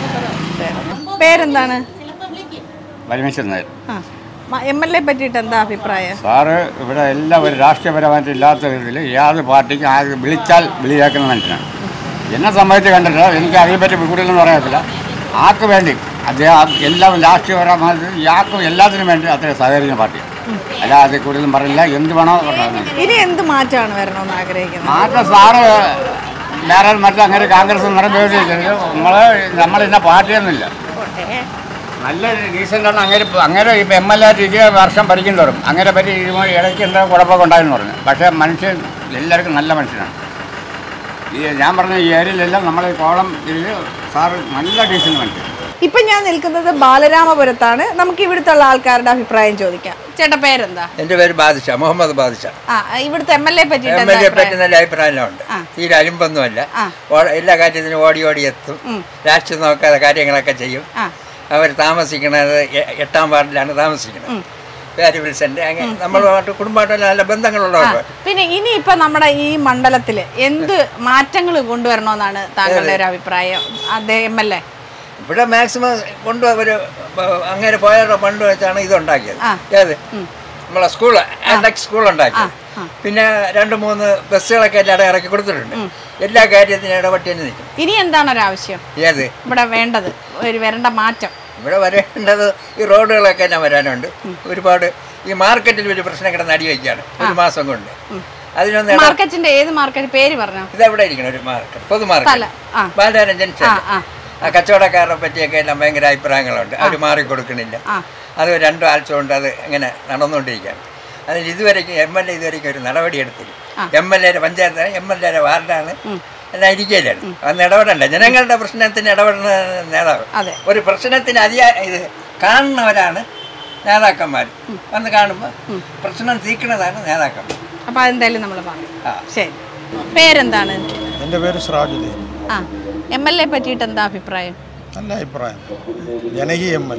പേരെന്താണ് Parameswaran Nair M L A പറ്റിയിട്ട് എന്താ അഭിപ്രായം സാറ് ഇവിടെ എല്ലാവരും രാഷ്ട്രീയപരമായിട്ട് ഇല്ലാത്ത രീതിയിൽ യാതൊരു പാർട്ടിക്കും ആര് വിളിച്ചാൽ വിളിയാക്കുന്ന മനുഷ്യനാണ് എന്നെ സംബന്ധിച്ച് കണ്ടിട്ട് എനിക്ക് അതിനെപ്പറ്റി കൂടുതലൊന്നും പറയാത്തില്ല ആർക്ക് വേണ്ടി അദ്ദേഹം എല്ലാവരും രാഷ്ട്രീയപരമായിട്ട് യാക്കും എല്ലാത്തിനും വേണ്ടി അത്രയും സഹകരിക്കുന്ന പാർട്ടിയാണ് അല്ലാതെ കൂടുതലും പറയില്ല എന്ത് വേണോ പറഞ്ഞാൽ ഇനി എന്ത് മാറ്റമാണ് വരണമെന്ന് ആഗ്രഹിക്കുന്നത് മാറ്റം സാറ് വേറെ മറ്റു അങ്ങനെ കോൺഗ്രസ് നിറവേറ്റിരിക്കുന്നത് നമ്മൾ നമ്മളിന്ന പാർട്ടിയൊന്നുമില്ല നല്ല റീസെൻ്റാണ് അങ്ങനെ അങ്ങനെ ഇപ്പം എം എൽ എ ഇരുപത് വർഷം ഭരിക്കും തോറും അങ്ങനെ പറ്റി ഇതുമായി ഇടയ്ക്ക് എന്താ കുഴപ്പമൊക്കെ ഉണ്ടായെന്ന് പറഞ്ഞു പക്ഷേ മനുഷ്യൻ എല്ലാവർക്കും നല്ല മനുഷ്യനാണ് ഈ ഞാൻ പറഞ്ഞ ഈ ഏരിയയിലെല്ലാം നമ്മളെ കോളം ഇതിൽ സാറ് നല്ല ഡീസൻ്റ് മനുഷ്യൻ ഇപ്പൊ ഞാൻ നിൽക്കുന്നത് ബാലരാമപുരത്താണ് നമുക്ക് ഇവിടുത്തെ ഉള്ള ആൾക്കാരുടെ അഭിപ്രായം ചോദിക്കാം ചേട്ടാ പേരെന്താ എൻ്റെ പേര് ബാദിഷ മുഹമ്മദ് ബാദിഷ ആ ഇവിടുത്തെ എം എൽ എ പറ്റിയിട്ട് എം എന്താ എൽ എ പറ്റി അഭിപ്രായം? നല്ല അഭിപ്രായമുണ്ട് തീരെ അലിമ്പൊന്നുമല്ല ആ. ഓ- എല്ലാ കാര്യത്തിനും ഓടി ഓടി എത്തും രാഷ്ട്രീയം നോക്കാതെ കാര്യങ്ങളൊക്കെ ചെയ്യും ആ. അവർ താമസിക്കുന്നത് എ- എട്ടാം വാർഡിലാണ് താമസിക്കുന്നത് പേര് വിൽസൻ്റെ അങ്ങനെ നമ്മളുമായിട്ട് കുടുംബമായിട്ട് നല്ല ആ, ബന്ധങ്ങളുള്ളവർ പിന്നെ ഇനി ഇപ്പൊ നമ്മുടെ ഈ മണ്ഡലത്തില് എന്ത് മാറ്റങ്ങൾ കൊണ്ടുവരണമെന്നാണ് താങ്കളുടെ ഒരു അഭിപ്രായം അതെ എം എൽ എ ഇവിടെ മാക്സിമം കൊണ്ട് അവർ അങ്ങനെ പോയവരുടെ ഫണ്ട് വെച്ചാണ് ഇതുണ്ടാക്കിയത് ഏത് നമ്മളെ സ്കൂൾ നെക്സ്റ്റ് സ്കൂൾ ഉണ്ടാക്കിയത് പിന്നെ രണ്ട് മൂന്ന് ബസ്സുകളൊക്കെ എല്ലാവരും ഇറക്കി കൊടുത്തിട്ടുണ്ട് എല്ലാ കാര്യത്തിനും ഇടപെട്ട് തന്നെ നിൽക്കും ഇനി എന്താണ് ഒരു ആവശ്യം ഏത് ഇവിടെ വേണ്ടത് ഒരു വരേണ്ട മാറ്റം ഇവിടെ വരേണ്ടത് ഈ റോഡുകളൊക്കെ തന്നെ വരാനുണ്ട് ഒരുപാട് ഈ മാർക്കറ്റിൽ ഒരു പ്രശ്നം കിടന്ന് അടി വയ്ക്കുകയാണ് ഒരു മാസം കൊണ്ട് അതിനൊന്ന് ഇട- മാർക്കറ്റിന്റെ ഏത് മാർക്കറ്റ് പേര് പറഞ്ഞോ ഇതെവിടെ ഇരിക്കണം ഒരു മാർക്കറ്റ് പൊതു സ്ഥലം, മാർക്കറ്റ് ആ. ബാലരാജൻ ജംഗ്ഷൻ ആ, ആ. ആ കച്ചവടക്കാരെ പറ്റിയൊക്കെ എല്ലാം ഭയങ്കര അഭിപ്രായങ്ങളുണ്ട് അവർ മാറിക്കൊടുക്കണില്ല ആ. അത് രണ്ടു ആഴ്ച കൊണ്ട് അത് ഇങ്ങനെ നടന്നുകൊണ്ടിരിക്കുകയാണ് അതിൽ ഇതുവരെയ്ക്കും എം എൽ എ ഇതുവരെയ്ക്കും ഒരു നടപടി എടുത്തില്ല എം എൽ എയുടെ പഞ്ചായത്ത് എം എൽ എയുടെ വാർഡാണ് എല്ലാം ഇരിക്കലാണ് അന്ന് ഇടപെടണ്ട ജനങ്ങളുടെ പ്രശ്നത്തിന് ഇടപെടുന്ന നേതാവ് അതെ. ഒരു പ്രശ്നത്തിന് അധിക ഇത് കാണുന്നവരാണ് നേതാക്കന്മാർ വന്ന് കാണുമ്പോൾ പ്രശ്നം തീർക്കുന്നതാണ് നേതാക്കന്മാർ അപ്പൊ അതെന്തായാലും നമ്മൾ പറയും ശരി പേരെന്താണ് എൻ്റെ പേര് സിറാജുദ്ദീൻ ആ എം എൽ എ പറ്റിയിട്ട് എന്താ അഭിപ്രായം നല്ല അഭിപ്രായം ജനകീയ എം എൽ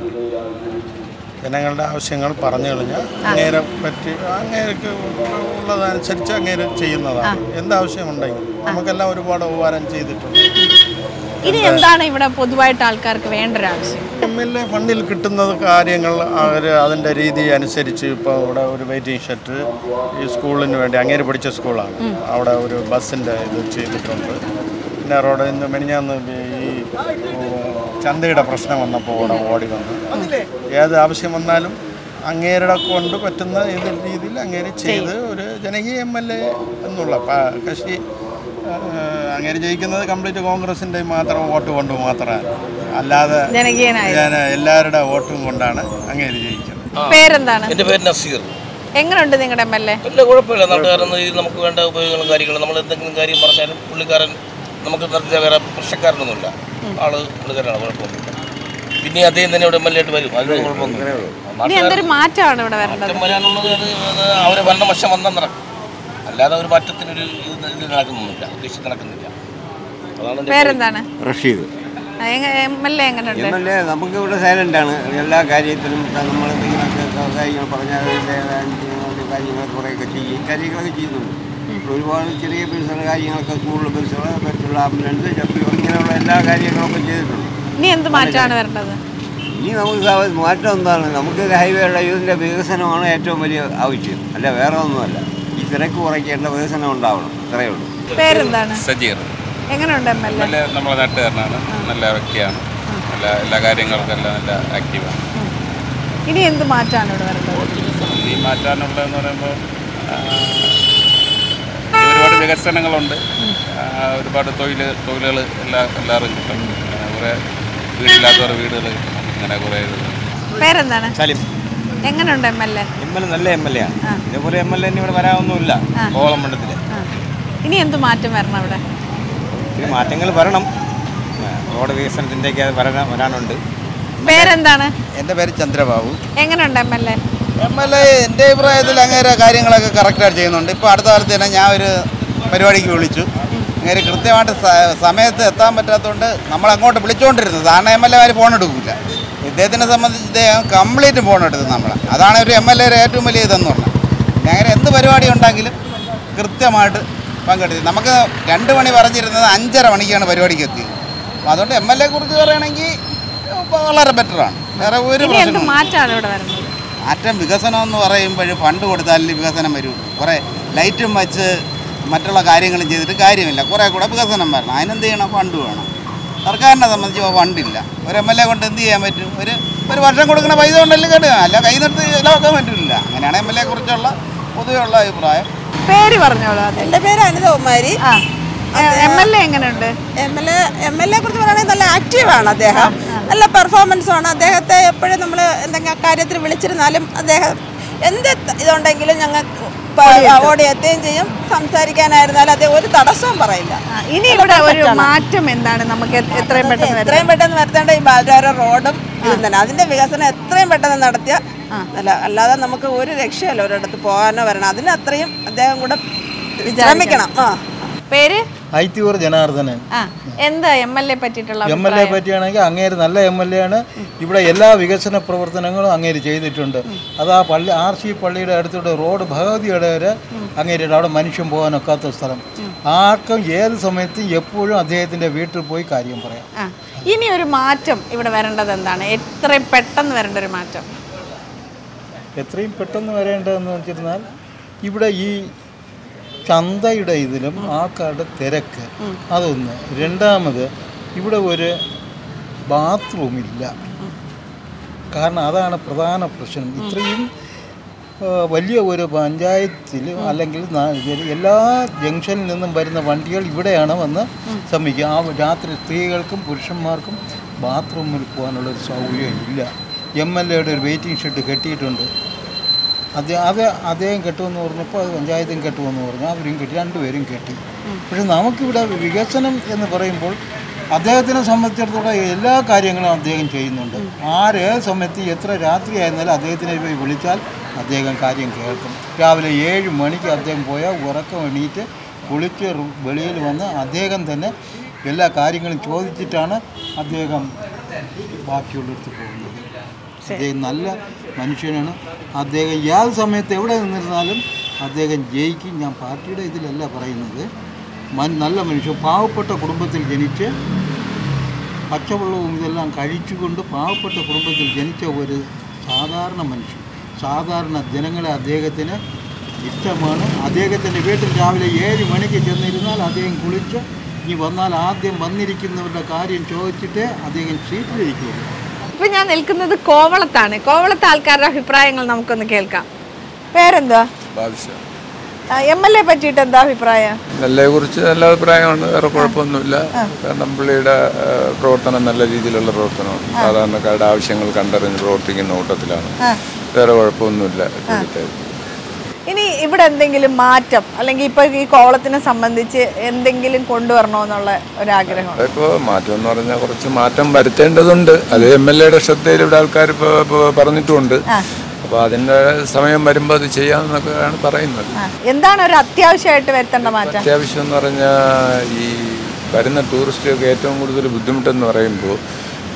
ജനങ്ങളുടെ ആവശ്യങ്ങൾ പറഞ്ഞു കഴിഞ്ഞാൽ അങ്ങേരെ പറ്റി അങ്ങേർക്ക് ഉള്ളതനുസരിച്ച് അങ്ങേര് ചെയ്യുന്നതാണ് എന്താവശ്യമുണ്ടെങ്കിലും നമുക്കെല്ലാം ഒരുപാട് ഉപകാരം ചെയ്തിട്ടുണ്ട് ഇനി എന്താണ് ഇവിടെ പൊതുവായിട്ട് ആൾക്കാർക്ക് വേണ്ട ഒരു ആവശ്യം എം എൽ എ ഫണ്ടിൽ കിട്ടുന്നത് കാര്യങ്ങൾ അവർ അതിൻ്റെ രീതി അനുസരിച്ച് ഇപ്പോൾ ഇവിടെ ഒരു വെയിറ്റിംഗ് ഷെഡ് ഈ സ്കൂളിന് വേണ്ടി അങ്ങേര് പഠിച്ച സ്കൂളാണ് അവിടെ ഒരു ബസ്സിൻ്റെ ഇത് ചെയ്തിട്ടുണ്ട് പിന്നെ റോഡ് ഇന്ന് മെനിഞ്ഞാന്ന് ഈ ചന്തയുടെ പ്രശ്നം വന്നപ്പോൾ അവിടെ ഓടി വന്നു ഏത് ആവശ്യം വന്നാലും അങ്ങേരുടെ കൊണ്ട് പറ്റുന്ന ഏത് രീതിയിൽ അങ്ങേര് ചെയ്ത് ഒരു ജനകീയ എം എൽ എ എന്നുള്ള പ- കക്ഷി അങ്ങനെ ജയിക്കുന്നത് കംപ്ലീറ്റ് കോൺഗ്രസിൻ്റെ മാത്രം വോട്ട് കൊണ്ട് മാത്രമാണ് അല്ലാതെ ജനകീയനായ. ജന- എല്ലാവരുടെ വോട്ടും കൊണ്ടാണ് അങ്ങേര് ജയിക്കുന്നത് പേരെന്താണ് എൻ്റെ പേര് നസീർ എങ്ങനെയുണ്ട് നിങ്ങളുടെ എം എൽ എ വലിയ കുഴപ്പമില്ല നാട്ടുകാരൻ ഈ നമുക്ക് വേണ്ട ഉപയോഗങ്ങളും കാര്യങ്ങളും നമ്മൾ എന്തെങ്കിലും കാര്യം പറഞ്ഞാലും പുള്ളിക്കാരൻ നമുക്ക് നിർത്തിയ വേറെ പ്രശ്നക്കാരനൊന്നുമില്ല ആള് പുള്ളിക്കാരനാണ് കുഴപ്പമൊന്നുമില്ല പിന്നെ അദ്ദേഹം തന്നെ ഇവിടെ എം എൽ എ ആയിട്ട് വരും അതിന് കുഴപ്പമൊന്നുമില്ല ഇനി എന്തൊരു മാറ്റമാണ് ഇവിടെ വരേണ്ടത് മാറ്റം വരാനുള്ളത് അത് അത് അവരെ വന്ന വർഷം വന്നാൽ നടക്കും അല്ലാതെ ഒരു മാറ്റത്തിനൊരു ഇത് ഇത് നടക്കുന്നില്ല ഉദ്ദേശിച്ച് നടക്കുന്നില്ല അതാണ് എൻ്റെ പേരെന്താണ് റഷീദ് എം എൽ എ എങ്ങനെയുണ്ട് എം എൽ എ നമുക്ക് ഇവിടെ സൈലൻ്റ് ആണ് എല്ലാ കാര്യത്തിലും നമ്മൾ എന്തെങ്കിലുമൊക്കെ കാര്യങ്ങൾ പറഞ്ഞാൽ അതിൻ്റെ കാര്യങ്ങൾ കുറേയൊക്കെ ചെയ്യും കാര്യങ്ങളൊക്കെ ചെയ്യുന്നുണ്ട് ഒരുപാട് ചെറിയ ബസ്സുകൾ കാര്യങ്ങളൊക്കെ കൂടുതൽ ബസ്സുകൾ മറ്റുള്ള ആംബുലൻസ് ജപ്പി ഇങ്ങനെയുള്ള എല്ലാ കാര്യങ്ങളൊക്കെ ചെയ്തിട്ടുണ്ട് ഇനി എന്ത് മാറ്റമാണ് വരേണ്ടത് ഇനി നമുക്ക് സാവ- മാറ്റം എന്താണ് നമുക്ക് ഹൈവേയുടെ ഇതിൻ്റെ വികസനമാണ് ഏറ്റവും വലിയ ആവശ്യം അല്ല വേറെ ഒന്നുമല്ല ഈ തിരക്ക് കുറയ്ക്കേണ്ട വികസനം ഉണ്ടാവണം ഇത്രയേ ഉള്ളൂ പേരെന്താണ് സജീർ എങ്ങനെയുണ്ട് എം എൽ എ നല്ല നമ്മളെ നാട്ടുകാരനാണ് നല്ല വ്യക്തിയാണ് നല്ല എല്ലാ കാര്യങ്ങൾക്കും എല്ലാം നല്ല ആക്റ്റീവാണ് ഇനി എന്ത് മാറ്റമാണ് ഇവിടെ വരേണ്ടത് ഈ മാറ്റാനുള്ളതെന്ന് പറയുമ്പോൾ ഒരുപാട് വികസനങ്ങളുണ്ട് ആ, ഒരുപാട് തൊഴിൽ തൊഴിലുകൾ എല്ലാ എല്ലാവരും കിട്ടും അങ്ങനെ കുറേ വീടില്ലാത്തവർ വീടുകൾ കിട്ടും അങ്ങനെ കുറേ ഇത് പേരെന്താണ് സലിം എങ്ങനെയുണ്ട് M L A M L A നല്ല എം എൽ എ ആണ് ഇതേപോലെ എം എൽ എ ഇവിടെ വരാനൊന്നുമില്ല കോവളം മണ്ഡലത്തിൽ ഇനി എന്ത് മാറ്റം വരണം ഇവിടെ ഇത്തിരി മാറ്റങ്ങൾ വരണം ആ, റോഡ് വികസനത്തിൻ്റെയൊക്കെ അത് വരാൻ വരാനുണ്ട് പേരെന്താണ് എൻ്റെ പേര് ചന്ദ്രബാബു എങ്ങനെയുണ്ട് M L A M L A എൻ്റെ അഭിപ്രായത്തിൽ അങ്ങേരെ കാര്യങ്ങളൊക്കെ കറക്റ്റായിട്ട് ചെയ്യുന്നുണ്ട് ഇപ്പോൾ അടുത്ത കാലത്ത് തന്നെ ഞാൻ ഒരു പരിപാടിക്ക് വിളിച്ചു അങ്ങേര് കൃത്യമായിട്ട് സ- സമയത്ത് എത്താൻ പറ്റാത്തതുകൊണ്ട് നമ്മൾ അങ്ങോട്ട് വിളിച്ചുകൊണ്ടിരുന്നത് സാധാരണ എം എൽ എമാർ ഫോൺ എടുക്കില്ല ഇദ്ദേഹത്തിനെ സംബന്ധിച്ച് ഇദ്ദേഹം കംപ്ലീറ്റ് ഫോൺ എടുത്തത് നമ്മളെ അതാണ് ഒരു എം എൽ എയുടെ ഏറ്റവും വലിയ ഇതെന്ന് പറഞ്ഞത് പിന്നെ അങ്ങനെ എന്ത് പരിപാടി ഉണ്ടെങ്കിലും കൃത്യമായിട്ട് പങ്കെടുത്തു നമുക്ക് രണ്ട് മണി പറഞ്ഞിരുന്നത് അഞ്ചര മണിക്കാണ് പരിപാടിക്ക് എത്തിയത് അപ്പോൾ അതുകൊണ്ട് എം എൽ എ കുറിച്ച് പറയുകയാണെങ്കിൽ വളരെ ബെറ്ററാണ് വേറെ ഒരു ഇനി എന്ത് പ്രശ്നവും മാറ്റമാണ് ഇവിടെ വരുന്നത് മാറ്റം വികസനം എന്ന് പറയുമ്പോൾ ഫണ്ട് കൊടുത്താലേ വികസനം വരുള്ളൂ കുറേ ലൈറ്റും വെച്ച് മറ്റുള്ള കാര്യങ്ങളും ചെയ്തിട്ട് കാര്യമില്ല കുറേ കൂടെ വികസനം വരണം അതിനെന്ത് ചെയ്യണം ഫണ്ട് വേണം സർക്കാരിനെ സംബന്ധിച്ച് ഇപ്പോൾ ഫണ്ടില്ല ഒരു എം എൽ എ കൊണ്ട് എന്ത് ചെയ്യാൻ പറ്റും ഒരു ഒരു വർഷം കൊടുക്കുന്ന പൈസ കൊണ്ടല്ലേ കേട്ടോ അല്ല കൈ നിർത്തി ചിലവാക്കാൻ പറ്റില്ല അങ്ങനെയാണ് എം എൽ എ കുറിച്ചുള്ള പൊതുവെയുള്ള അഭിപ്രായം പേര് പറഞ്ഞോളൂ അതെ എൻ്റെ പേര് അനിതകുമാരി എം എൽ എ എങ്ങനെയുണ്ട് M L A M L A കുറിച്ച് പറയുകയാണെങ്കിൽ നല്ല ആക്റ്റീവാണ് അദ്ദേഹം നല്ല പെർഫോമൻസ് ആണ് അദ്ദേഹത്തെ എപ്പോഴും നമ്മൾ എന്തെങ്കിലും കാര്യത്തിൽ വിളിച്ചിരുന്നാലും അദ്ദേഹം എന്ത് ഇതുണ്ടെങ്കിലും ഞങ്ങൾക്ക് ഓടിയെത്തുകയും ചെയ്യും സംസാരിക്കാനായിരുന്നാലും അദ്ദേഹം ഒരു തടസ്സവും പറയില്ല ഇനി ഇവിടെ ഒരു മാറ്റം എന്താണ് നമുക്ക് എ- എത്രയും പെട്ടെന്ന് വരുന്നത്? എത്രയും പെട്ടെന്ന് വരുത്തേണ്ട ഈ ബാലരാര റോഡും ഇതും തന്നെ അതിന്റെ വികസനം എത്രയും പെട്ടെന്ന് നടത്തിയ അല്ല അല്ലാതെ നമുക്ക് ഒരു രക്ഷയല്ല ഒരിടത്ത് പോകാനോ വരണം അതിന് അത്രയും അദ്ദേഹം കൂടെ ശ്രമിക്കണം ആ പേര് ഐത്തിയൂർ ജനാർദ്ദനൻ ആ എന്താ എം എൽ എ പറ്റിയിട്ടുള്ള എം എൽ എ അഭിപ്രായം? പറ്റിയാണെങ്കിൽ അങ്ങേര് നല്ല എം എൽ എ ആണ് ഇവിടെ എല്ലാ വികസന പ്രവർത്തനങ്ങളും അങ്ങേര് ചെയ്തിട്ടുണ്ട് അത് ആ പള്ളി ആർ സി പള്ളിയുടെ അടുത്തൂടെ റോഡ് ഭഗവതിയുടെ വരെ അങ്ങേരുടെ അവിടെ മനുഷ്യൻ പോകാനൊക്കാത്ത സ്ഥലം ആർക്കും ഏത് സമയത്തും എപ്പോഴും അദ്ദേഹത്തിൻ്റെ വീട്ടിൽ പോയി കാര്യം പറയാം ആ ഇനി ഒരു മാറ്റം ഇവിടെ വരേണ്ടത് എന്താണ് എത്രയും പെട്ടെന്ന് വരേണ്ട ഒരു മാറ്റം എത്രയും പെട്ടെന്ന് വരേണ്ടതെന്ന് വെച്ചിരുന്നാൽ ഇവിടെ ഈ ചന്തയുടെ ഇതിലും ആൾക്കാരുടെ തിരക്ക് അതൊന്ന് രണ്ടാമത് ഇവിടെ ഒരു ബാത്റൂം ഇല്ല കാരണം അതാണ് പ്രധാന പ്രശ്നം ഇത്രയും ആ, വലിയ ഒരു പഞ്ചായത്തിൽ അല്ലെങ്കിൽ നാ- എല്ലാ ജംഗ്ഷനിൽ നിന്നും വരുന്ന വണ്ടികൾ ഇവിടെയാണ് വന്ന് ശ്രമിക്കുക ആ രാത്രി സ്ത്രീകൾക്കും പുരുഷന്മാർക്കും ബാത്റൂമിൽ പോകാനുള്ള ഒരു സൗകര്യം ഇല്ല എം എൽ എയുടെ ഒരു വെയിറ്റിംഗ് ഷെഡ് കെട്ടിയിട്ടുണ്ട് അദ്ദേഹം അത് അദ്ദേഹം കെട്ടുമെന്ന് പറഞ്ഞപ്പോൾ അത് പഞ്ചായത്തും കെട്ടുമെന്ന് പറഞ്ഞു അവരും കെട്ടി രണ്ടുപേരും കെട്ടി പക്ഷെ നമുക്കിവിടെ വികസനം എന്ന് പറയുമ്പോൾ അദ്ദേഹത്തിനെ സംബന്ധിച്ചിടത്തോളം എല്ലാ കാര്യങ്ങളും അദ്ദേഹം ചെയ്യുന്നുണ്ട് ആരേത് സമയത്ത് എത്ര രാത്രി ആയിരുന്നാലും അദ്ദേഹത്തിനെ പോയി വിളിച്ചാൽ അദ്ദേഹം കാര്യം കേൾക്കും രാവിലെ ഏഴ് മണിക്ക് അദ്ദേഹം പോയാൽ ഉറക്കം എണീറ്റ് കുളിച്ച് റു- വെളിയിൽ വന്ന് അദ്ദേഹം തന്നെ എല്ലാ കാര്യങ്ങളും ചോദിച്ചിട്ടാണ് അദ്ദേഹം ബാക്കിയുള്ളിടത്ത് പോകുന്നത് അദ്ദേഹം നല്ല മനുഷ്യനാണ് അദ്ദേഹം ഏത് സമയത്ത് എവിടെ നിന്നിരുന്നാലും അദ്ദേഹം ജയിക്കും ഞാൻ പാർട്ടിയുടെ ഇതിലല്ല പറയുന്നത് മൻ നല്ല മനുഷ്യൻ പാവപ്പെട്ട കുടുംബത്തിൽ ജനിച്ച് പച്ചവെള്ളവും ഇതെല്ലാം കഴിച്ചുകൊണ്ട് പാവപ്പെട്ട കുടുംബത്തിൽ ജനിച്ച ഒരു സാധാരണ മനുഷ്യൻ സാധാരണ ജനങ്ങളെ അദ്ദേഹത്തിന് ഇഷ്ടമാണ് അദ്ദേഹത്തിൻ്റെ വീട്ടിൽ രാവിലെ ഏഴ് മണിക്ക് ചെന്നിരുന്നാൽ അദ്ദേഹം കുളിച്ച് ഇനി വന്നാൽ ആദ്യം വന്നിരിക്കുന്നവരുടെ കാര്യം ചോദിച്ചിട്ട് അദ്ദേഹം സീറ്റിലിരിക്കുകയുള്ളൂ ഇപ്പൊ ഞാൻ നിൽക്കുന്നത് കോവളത്താണ് കോവളത്തെ ആൾക്കാരുടെ അഭിപ്രായങ്ങൾ നമുക്കൊന്ന് കേൾക്കാം പേരെന്താ ബാധിച്ച എം എൽ എ പറ്റിയിട്ട് എന്താ അഭിപ്രായം നെല്ലയെ കുറിച്ച് നല്ല അഭിപ്രായമാണ് വേറെ കുഴപ്പമൊന്നുമില്ല കാരണം പുള്ളിയുടെ ആ, പ്രവർത്തനം നല്ല രീതിയിലുള്ള പ്രവർത്തനമാണ് സാധാരണക്കാരുടെ ആവശ്യങ്ങൾ കണ്ടറിഞ്ഞ് പ്രവർത്തിക്കുന്ന കൂട്ടത്തിലാണ് ആ. വേറെ കുഴപ്പമൊന്നുമില്ല പുള്ളിക്കാരി. ഇനി ഇവിടെ എന്തെങ്കിലും മാറ്റം അല്ലെങ്കിൽ ഇപ്പൊ ഈ കോവളത്തിനെ സംബന്ധിച്ച് എന്തെങ്കിലും കൊണ്ടുവരണമെന്നുള്ള ഒരാഗ്രഹം അതിപ്പോ മാറ്റം എന്ന് പറഞ്ഞാൽ കുറച്ച് മാറ്റം വരുത്തേണ്ടതുണ്ട് അത് എം എൽ എയുടെ ശ്രദ്ധയിൽ ഇവിടെ ആൾക്കാർ ഇപ്പോൾ പറഞ്ഞിട്ടുമുണ്ട് അപ്പോൾ അതിൻ്റെ സമയം വരുമ്പോൾ അത് ചെയ്യാമെന്നൊക്കെയാണ് പറയുന്നത് ആ, എന്താണ് ഒരു അത്യാവശ്യമായിട്ട് വരുത്തേണ്ട മാറ്റം അത്യാവശ്യം എന്ന് പറഞ്ഞാൽ ഈ വരുന്ന ടൂറിസ്റ്റുകൾക്ക് ഏറ്റവും കൂടുതൽ ബുദ്ധിമുട്ടെന്ന് പറയുമ്പോൾ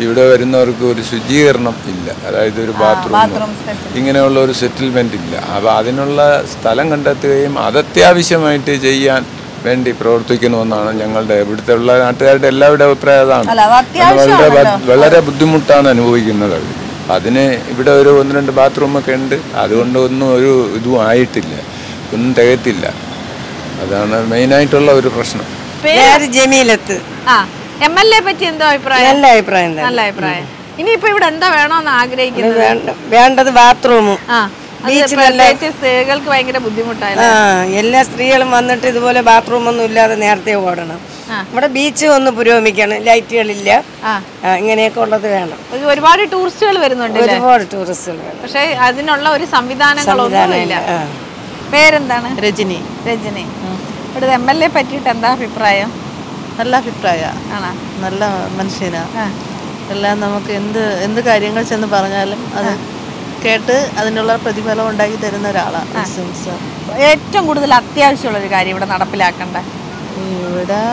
ഇവിടെ വരുന്നവർക്ക് ഒരു ശുചീകരണം ഇല്ല അതായത് ഒരു ബാത്റൂം bathroom facility. ഇങ്ങനെയുള്ള ഒരു സെറ്റിൽമെന്റ് ഇല്ല അപ്പോൾ അതിനുള്ള സ്ഥലം കണ്ടെത്തുകയും അത് അത്യാവശ്യമായിട്ട് ചെയ്യാൻ വേണ്ടി പ്രവർത്തിക്കണമെന്നാണ് ഞങ്ങളുടെ ഇവിടുത്തെ ഉള്ള നാട്ടുകാരുടെ എല്ലാവരുടെ അഭിപ്രായം അതാണ് അല്ല, അത് കാരണം വളരെ അത്യാവശ്യമാണല്ലോ. ബ- വളരെ ബുദ്ധിമുട്ടാണ് അനുഭവിക്കുന്നത് അവർ അതിന് ഇവിടെ ഒരു ഒന്ന് രണ്ട് ബാത്റൂമൊക്കെ ഉണ്ട് അതുകൊണ്ട് ഒന്നും ഒരു ഇതും ആയിട്ടില്ല ഒന്നും തികയത്തില്ല അതാണ് മെയിനായിട്ടുള്ള ഒരു പ്രശ്നം പേര് ജമീലത്ത് ആ എം എൽ എ പറ്റി എന്തോ അഭിപ്രായം നല്ല അഭിപ്രായം തന്നെ. നല്ല അഭിപ്രായം ഇനിയിപ്പോ ഇവിടെ എന്താ വേണോന്ന് ആഗ്രഹിക്കുന്നത് വേണ്ട- വേണ്ടത് ബാത്റൂമും ആ അത് ബീച്ച് നല്ല പ്രത്യേകിച്ച് സ്ത്രീകൾക്ക് ഭയങ്കര ആ ബുദ്ധിമുട്ടായിരുന്നു എല്ലാ സ്ത്രീകളും വന്നിട്ട് ഇതുപോലെ ബാത്റൂം ഒന്നും ഇല്ലാതെ നേരത്തെ ഓടണം ഇവിടെ ബീച്ച് ഒന്ന് പുരോഗമിക്കണം ലൈറ്റുകളില്ല ആ. ആ, ഇങ്ങനെയൊക്കെ ഉള്ളത് വേണം ഒരു- ഒരുപാട് ടൂറിസ്റ്റുകൾ വരുന്നുണ്ട് അല്ലേ? ഒരുപാട് ടൂറിസ്റ്റുകൾ വേണം പക്ഷെ അതിനുള്ള ഒരു സംവിധാനങ്ങളൊന്നും ഇല്ല സംവിധാനമില്ല, പേരെന്താണ് രജനി രജനി ഇവിടുത്തെ എം എൽ എ പറ്റിയിട്ട് എന്താ അഭിപ്രായം നല്ല അഭിപ്രായ ആണോ നല്ല മനുഷ്യനാ എല്ലാം നമുക്ക് എന്ത് എന്ത് കാര്യങ്ങൾ ചെന്ന് പറഞ്ഞാലും അത് കേട്ട് അതിനുള്ള പ്രതിഫലം ഉണ്ടാക്കി തരുന്ന ഒരാളാണ് മുസ്ലിംസ് ഏറ്റവും കൂടുതൽ അത്യാവശ്യമുള്ള ഒരു കാര്യം ഇവിടെ നടപ്പിലാക്കണ്ട ഇവിടെ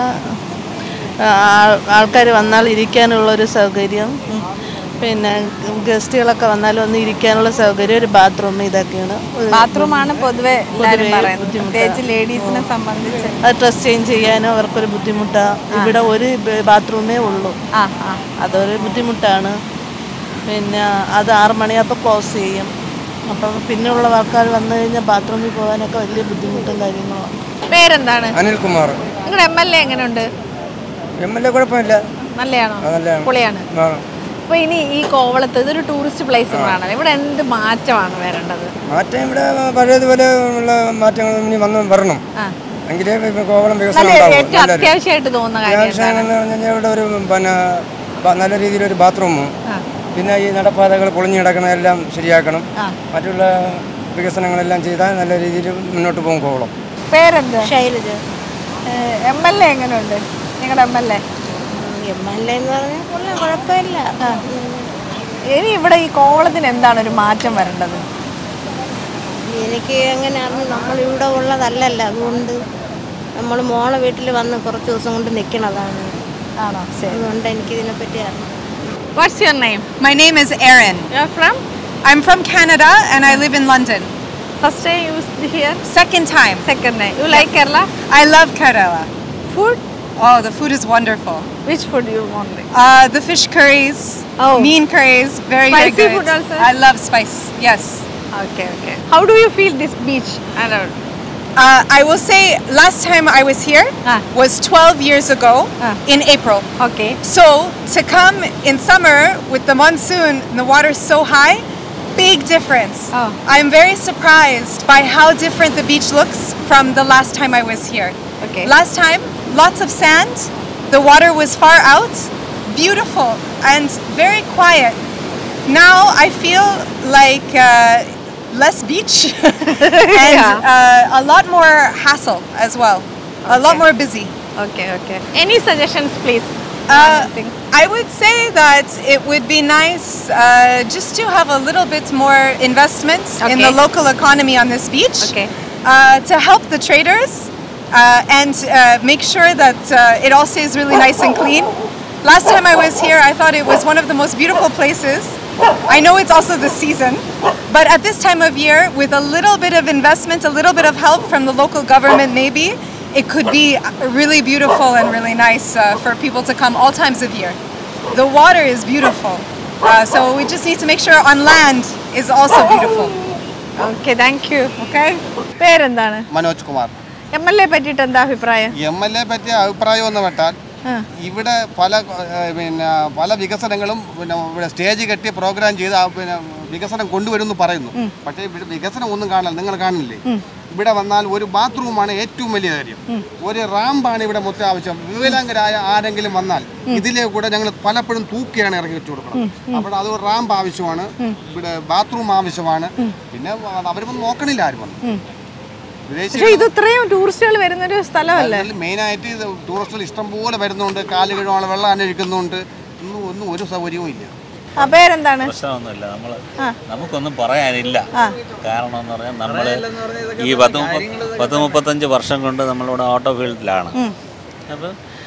ആൾക്കാർ വന്നാൽ ഇരിക്കാനുള്ള ഒരു സൗകര്യം പിന്നെ ഗസ്റ്റുകളൊക്കെ വന്നാലും ഒന്ന് ഇരിക്കാനുള്ള സൗകര്യം ഒരു ബാത്റൂം ഇതൊക്കെയാണ് ഒരു ബാത്റൂമാണ് പൊതുവെ എല്ലാവരും പൊതുവെ പറയുന്നത് ബുദ്ധിമുട്ടാ. പ്രത്യേകിച്ച് ലേഡീസിനെ സംബന്ധിച്ച് അത് ഡ്രസ് ചേഞ്ച് ചെയ്യാനും അവർക്കൊരു ബുദ്ധിമുട്ടാണ് ഇവിടെ ഒരു ബ- ബാത്റൂമേ ഉള്ളൂ ആ ആ അതൊരു ബുദ്ധിമുട്ടാണ് പിന്നെ അത് ആറ് മണിയാകുമ്പോൾ ക്ലോസ് ചെയ്യും അപ്പം പിന്നെയുള്ള ആൾക്കാർ വന്നു കഴിഞ്ഞാൽ ബാത്റൂമിൽ പോകാനൊക്കെ വലിയ ബുദ്ധിമുട്ടും കാര്യങ്ങളുമാണ് പേരെന്താണ് അനിൽകുമാർ നിങ്ങളുടെ എം എൽ എ എങ്ങനെയുണ്ട് എം എൽ എ കുഴപ്പമില്ല നല്ലയാണോ ആ, നല്ലതാണ്. പൊളിയാണ് ആ. അപ്പൊ ഇനി ഈ കോവളത്ത് ഇതൊരു ടൂറിസ്റ്റ് പ്ലേസ് ആണല്ലോ ഇവിടെ എന്ത് മാറ്റമാണ് വരേണ്ടത് മാറ്റം ഇവിടെ പഴയതുപോലെ ഉള്ള മാറ്റങ്ങൾ ഇനി വന്ന് വരണം ആ. എങ്കിലേ ഇപ്പൊ കോവളം വികസനം നല്ല ഉണ്ടാവും ഏറ്റവും നല്ലൊരു- അത്യാവശ്യമായിട്ട് തോന്നുന്ന കാര്യം അത്യാവശ്യം എന്താണ്? എന്ന് പറഞ്ഞു കഴിഞ്ഞാൽ ഇവിടെ ഒരു പിന്നെ ബ- നല്ല രീതിയിലൊരു ബാത്റൂമും പിന്നെ ഈ നടപ്പാതകൾ പൊളിഞ്ഞു കിടക്കണതെല്ലാം ശരിയാക്കണം മറ്റുള്ള വികസനങ്ങളെല്ലാം ചെയ്താൽ നല്ല രീതിയിൽ മുന്നോട്ട് പോകും കോവളം പേരെന്ത് ശൈലജ എം എൽ എ എങ്ങനെയുണ്ട് നിങ്ങളുടെ M L A M L A എന്ന് പറഞ്ഞാൽ കൊള്ളാം കുഴപ്പമില്ല ഇനി ഇവിടെ ഈ കോവളത്തിന് എന്താണ് ഒരു മാറ്റം വരേണ്ടത് എനിക്ക് എങ്ങനെയാണ് നമ്മളിവിടെ ഉള്ളതല്ലല്ലോ അതുകൊണ്ട് നമ്മൾ മോളെ വീട്ടിൽ വന്ന് കുറച്ച് ദിവസം കൊണ്ട് നിൽക്കണതാണ് ആണോ ശരി അതുകൊണ്ട് എനിക്കിതിനെപ്പറ്റി അറിയാം what's your name My name is Erin. You're from? I'm from Canada and I live in London. First time you here? Second time. Second time. You like Kerala? I love Kerala. Food? Oh, the food is wonderful. Which food you want? Uh, the fish curries, mean curries, very very Spicy good. food also? I love spice. Yes. Okay, okay. How do you feel this beach around? Uh, I will say last time I was here was 12 years ago in April. Okay. So to come in summer with the monsoon and the water's so high, big difference. I'm very surprised by how different the beach looks from the last time I was here. Okay. Last time, lots of sand. The water was far out, beautiful and very quiet. Now I feel like uh, less beach and uh, a lot more hassle as well. A lot more busy. Okay, okay. Any suggestions, please? Uh, I would say that it would be nice uh, just to have a little bit more investment in the Okay. local economy on this beach Okay. uh, to help the traders uh, and uh, make sure that uh, it all stays really nice and clean. Last time I was here, I thought it was one of the most beautiful places. I know it's also the season, but at this time of year, with a little bit of investment, a little bit of help from the local government, maybe, it could be really beautiful and really nice uh, for people to come all times of year. The water is beautiful, uh, so we just need to make sure on land is also beautiful. Okay, thank you. Okay. പേരെന്താണ് Manoj Kumar M L A പറ്റിയിട്ട് എന്താ അഭിപ്രായം M L A പറ്റിയ അഭിപ്രായം എന്ന് വെട്ടാൽ ആ. ഇവിടെ പല ഏഹ്, പിന്നെ പല വികസനങ്ങളും പിന്നെ ഇവിടെ സ്റ്റേജ് കെട്ടി പ്രോഗ്രാം ചെയ്ത് ആ പിന്നെ വികസനം കൊണ്ടുവരുമെന്ന് പറയുന്നു ഉം. പക്ഷേ ഇവിടെ വികസനം ഒന്നും കാണില്ല നിങ്ങൾ കാണില്ലേ ഉം. ഇവിടെ വന്നാൽ ഒരു ബാത്റൂമാണ് ഏറ്റവും വലിയ കാര്യം ഉം. ഒരു റാമ്പാണ് ഇവിടെ മൊത്തം ആവശ്യം വികലാംഗരായ ആരെങ്കിലും വന്നാൽ ഇതിലെ കൂടെ ഞങ്ങൾ പലപ്പോഴും തൂക്കിയാണ് ഇറക്കി വെച്ചു കൊടുക്കണം ഉം. ഉം. അപ്പോൾ അത് റാമ്പ് ആവശ്യമാണ് ഉം. ഇവിടെ ബാത്റൂം ആവശ്യമാണ് ഉം. പിന്നെ അവരൊന്നും നോക്കണില്ല ആരും വന്ന് ഉം. വിദേശികൾ പക്ഷേ ഇത് ഇത്രയും ടൂറിസ്റ്റുകൾ വരുന്നൊരു സ്ഥലമല്ലേ മെയിനായിട്ട് ഇത് ടൂറിസ്റ്റുകൾ ഇഷ്ടംപോലെ വരുന്നുണ്ട് കാല് കഴുകാനുള്ള വെള്ളം അന്വേഷിക്കുന്നുണ്ട് ഒന്നും ഒന്നും ഒരു സൗകര്യവും ഇല്ല ആ പേരെന്താണ് പ്രശ്നമൊന്നുമില്ല നമ്മൾ ആ. നമുക്കൊന്നും പറയാനില്ല ആ. കാരണം എന്ന് പറഞ്ഞാൽ നമ്മൾ ഈ പത്ത് മുപ്പ- പത്ത് മുപ്പത്തഞ്ച് വർഷം കൊണ്ട് നമ്മളിവിടെ ഓട്ടോ ഫീൽഡിലാണ് ഉം. അപ്പം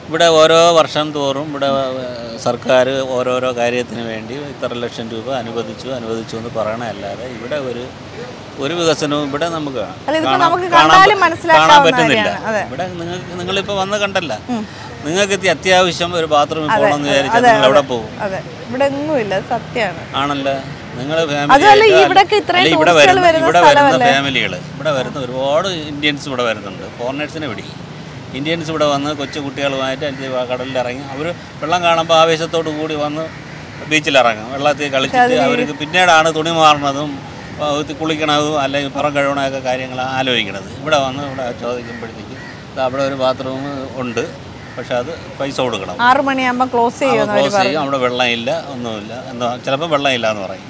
ഇവിടെ ഓരോ വർഷം തോറും ഇവിടെ ഏഹ്, സർക്കാർ ഓരോരോ കാര്യത്തിന് വേണ്ടി ഇത്ര ലക്ഷം രൂപ അനുവദിച്ചു അനുവദിച്ചു എന്ന് പറയണതല്ലാതെ ഇവിടെ ഒരു ഒരു വികസനവും ഇവിടെ നമുക്ക് അല്ല, ഇതിപ്പോ കാണാൻ- നമുക്ക് കാണാൻ കണ്ടാലും പ- മനസ്സിലാക്കാവുന്ന കാണാൻ പറ്റുന്നില്ല കാര്യമാണ്. അതെ. ഇവിടെ നിങ്ങൾക്ക് നിങ്ങളിപ്പോൾ വന്ന് കണ്ടല്ല നിങ്ങൾക്ക് എത്തി അത്യാവശ്യം ഒരു ബാത്റൂമിൽ അതെ, പോകണമെന്ന് വിചാരിച്ചാൽ അതെ, നിങ്ങൾ എവിടെ അതെ, പോകും അതെ ഇവിടെ എങ്ങുമില്ല സത്യമാണ് ആണല്ലോ നിങ്ങൾ അതുമല്ല, ഈ ഇവിടൊക്കെ ഇത്രയും ഇവിടെ ടൂറിസ്റ്റുകൾ വരുന്ന വരുന്ന ഇവിടെ വരുന്ന സ്ഥലമല്ലേ? ഫാമിലികൾ ഇവിടെ വരുന്ന ഒരുപാട് ഇന്ത്യൻസ് ഇവിടെ വരുന്നുണ്ട് ഫോറിനേഴ്സിനെ പിടിക്കും ഇന്ത്യൻസ് ഇവിടെ വന്ന് കൊച്ചു കുട്ടികളുമായിട്ട് അതിൻ്റെ കടലിൽ ഇറങ്ങി അവർ വെള്ളം കാണുമ്പോൾ ആവേശത്തോടു കൂടി വന്ന് ബീച്ചിലിറങ്ങും വെള്ളത്തിൽ കളിച്ചിട്ട് അതിന് അവർക്ക് പിന്നീടാണ് തുണി മാറുന്നതും ആ, ഇത് കുളിക്കണതും അല്ലെങ്കിൽ പുറം കഴുകണതൊക്കെ കാര്യങ്ങൾ ആലോചിക്കണത് ഇവിടെ വന്ന് ഇവിടെ ചോദിക്കുമ്പോഴത്തേക്ക് ദാ അവിടെ ഒരു ബാത്റൂം ഉണ്ട് പക്ഷെ അത് പൈസ കൊടുക്കണം ആറു മണിയാകുമ്പോൾ ക്ലോസ് ചെയ്യുമെന്ന് അവർ ക്ലോസ് ചെയ്യും പറഞ്ഞു അവിടെ വെള്ളമില്ല ഒന്നുമില്ല എന്താ ചിലപ്പോൾ വെള്ളമില്ല എന്ന് പറയും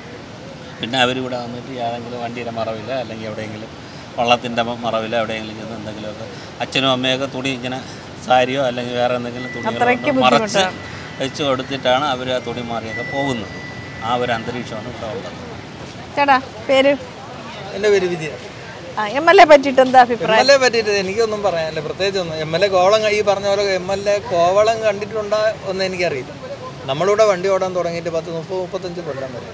പിന്നെ അവരിവിടെ വന്നിട്ട് ഏതെങ്കിലും വണ്ടിയുടെ മറവില്ല അല്ലെങ്കിൽ എവിടെയെങ്കിലും വള്ളത്തിൻ്റെ മറവില്ല എവിടെയെങ്കിലും ചെന്ന് എന്തെങ്കിലുമൊക്കെ അച്ഛനും അമ്മയൊക്കെ തുണി ഇങ്ങനെ സാരിയോ അല്ലെങ്കിൽ വേറെ എന്തെങ്കിലും അത്രയ്ക്ക് തുണികളോ മറച്ച് ബുദ്ധിമുട്ടാണ്. വെച്ച് കൊടുത്തിട്ടാണ് അവർ ആ തുണി മാറിയൊക്കെ പോകുന്നത് ആ ഒരു അന്തരീക്ഷമാണ് ഇവിടെ ഉള്ളത് ചേട്ടാ പേര് എൻ്റെ പേര് വിജയ എം എൽ എ പറ്റിയിട്ട് എന്താ എം അഭിപ്രായം എൽ എ പറ്റിയിട്ട് എനിക്കൊന്നും പറയാനില്ല പ്രത്യേകിച്ച് ഒന്നും എം എൽ എ കോവളം ഈ പറഞ്ഞ പോലെ എം എൽ എ കോവളം കണ്ടിട്ടുണ്ടോ എന്ന് എനിക്കറിയില്ല നമ്മളിവിടെ വണ്ടി ഓടാൻ തുടങ്ങിയിട്ട് പത്ത് മുപ്പത് മുപ്പത്തഞ്ച് കൊല്ലം വരെ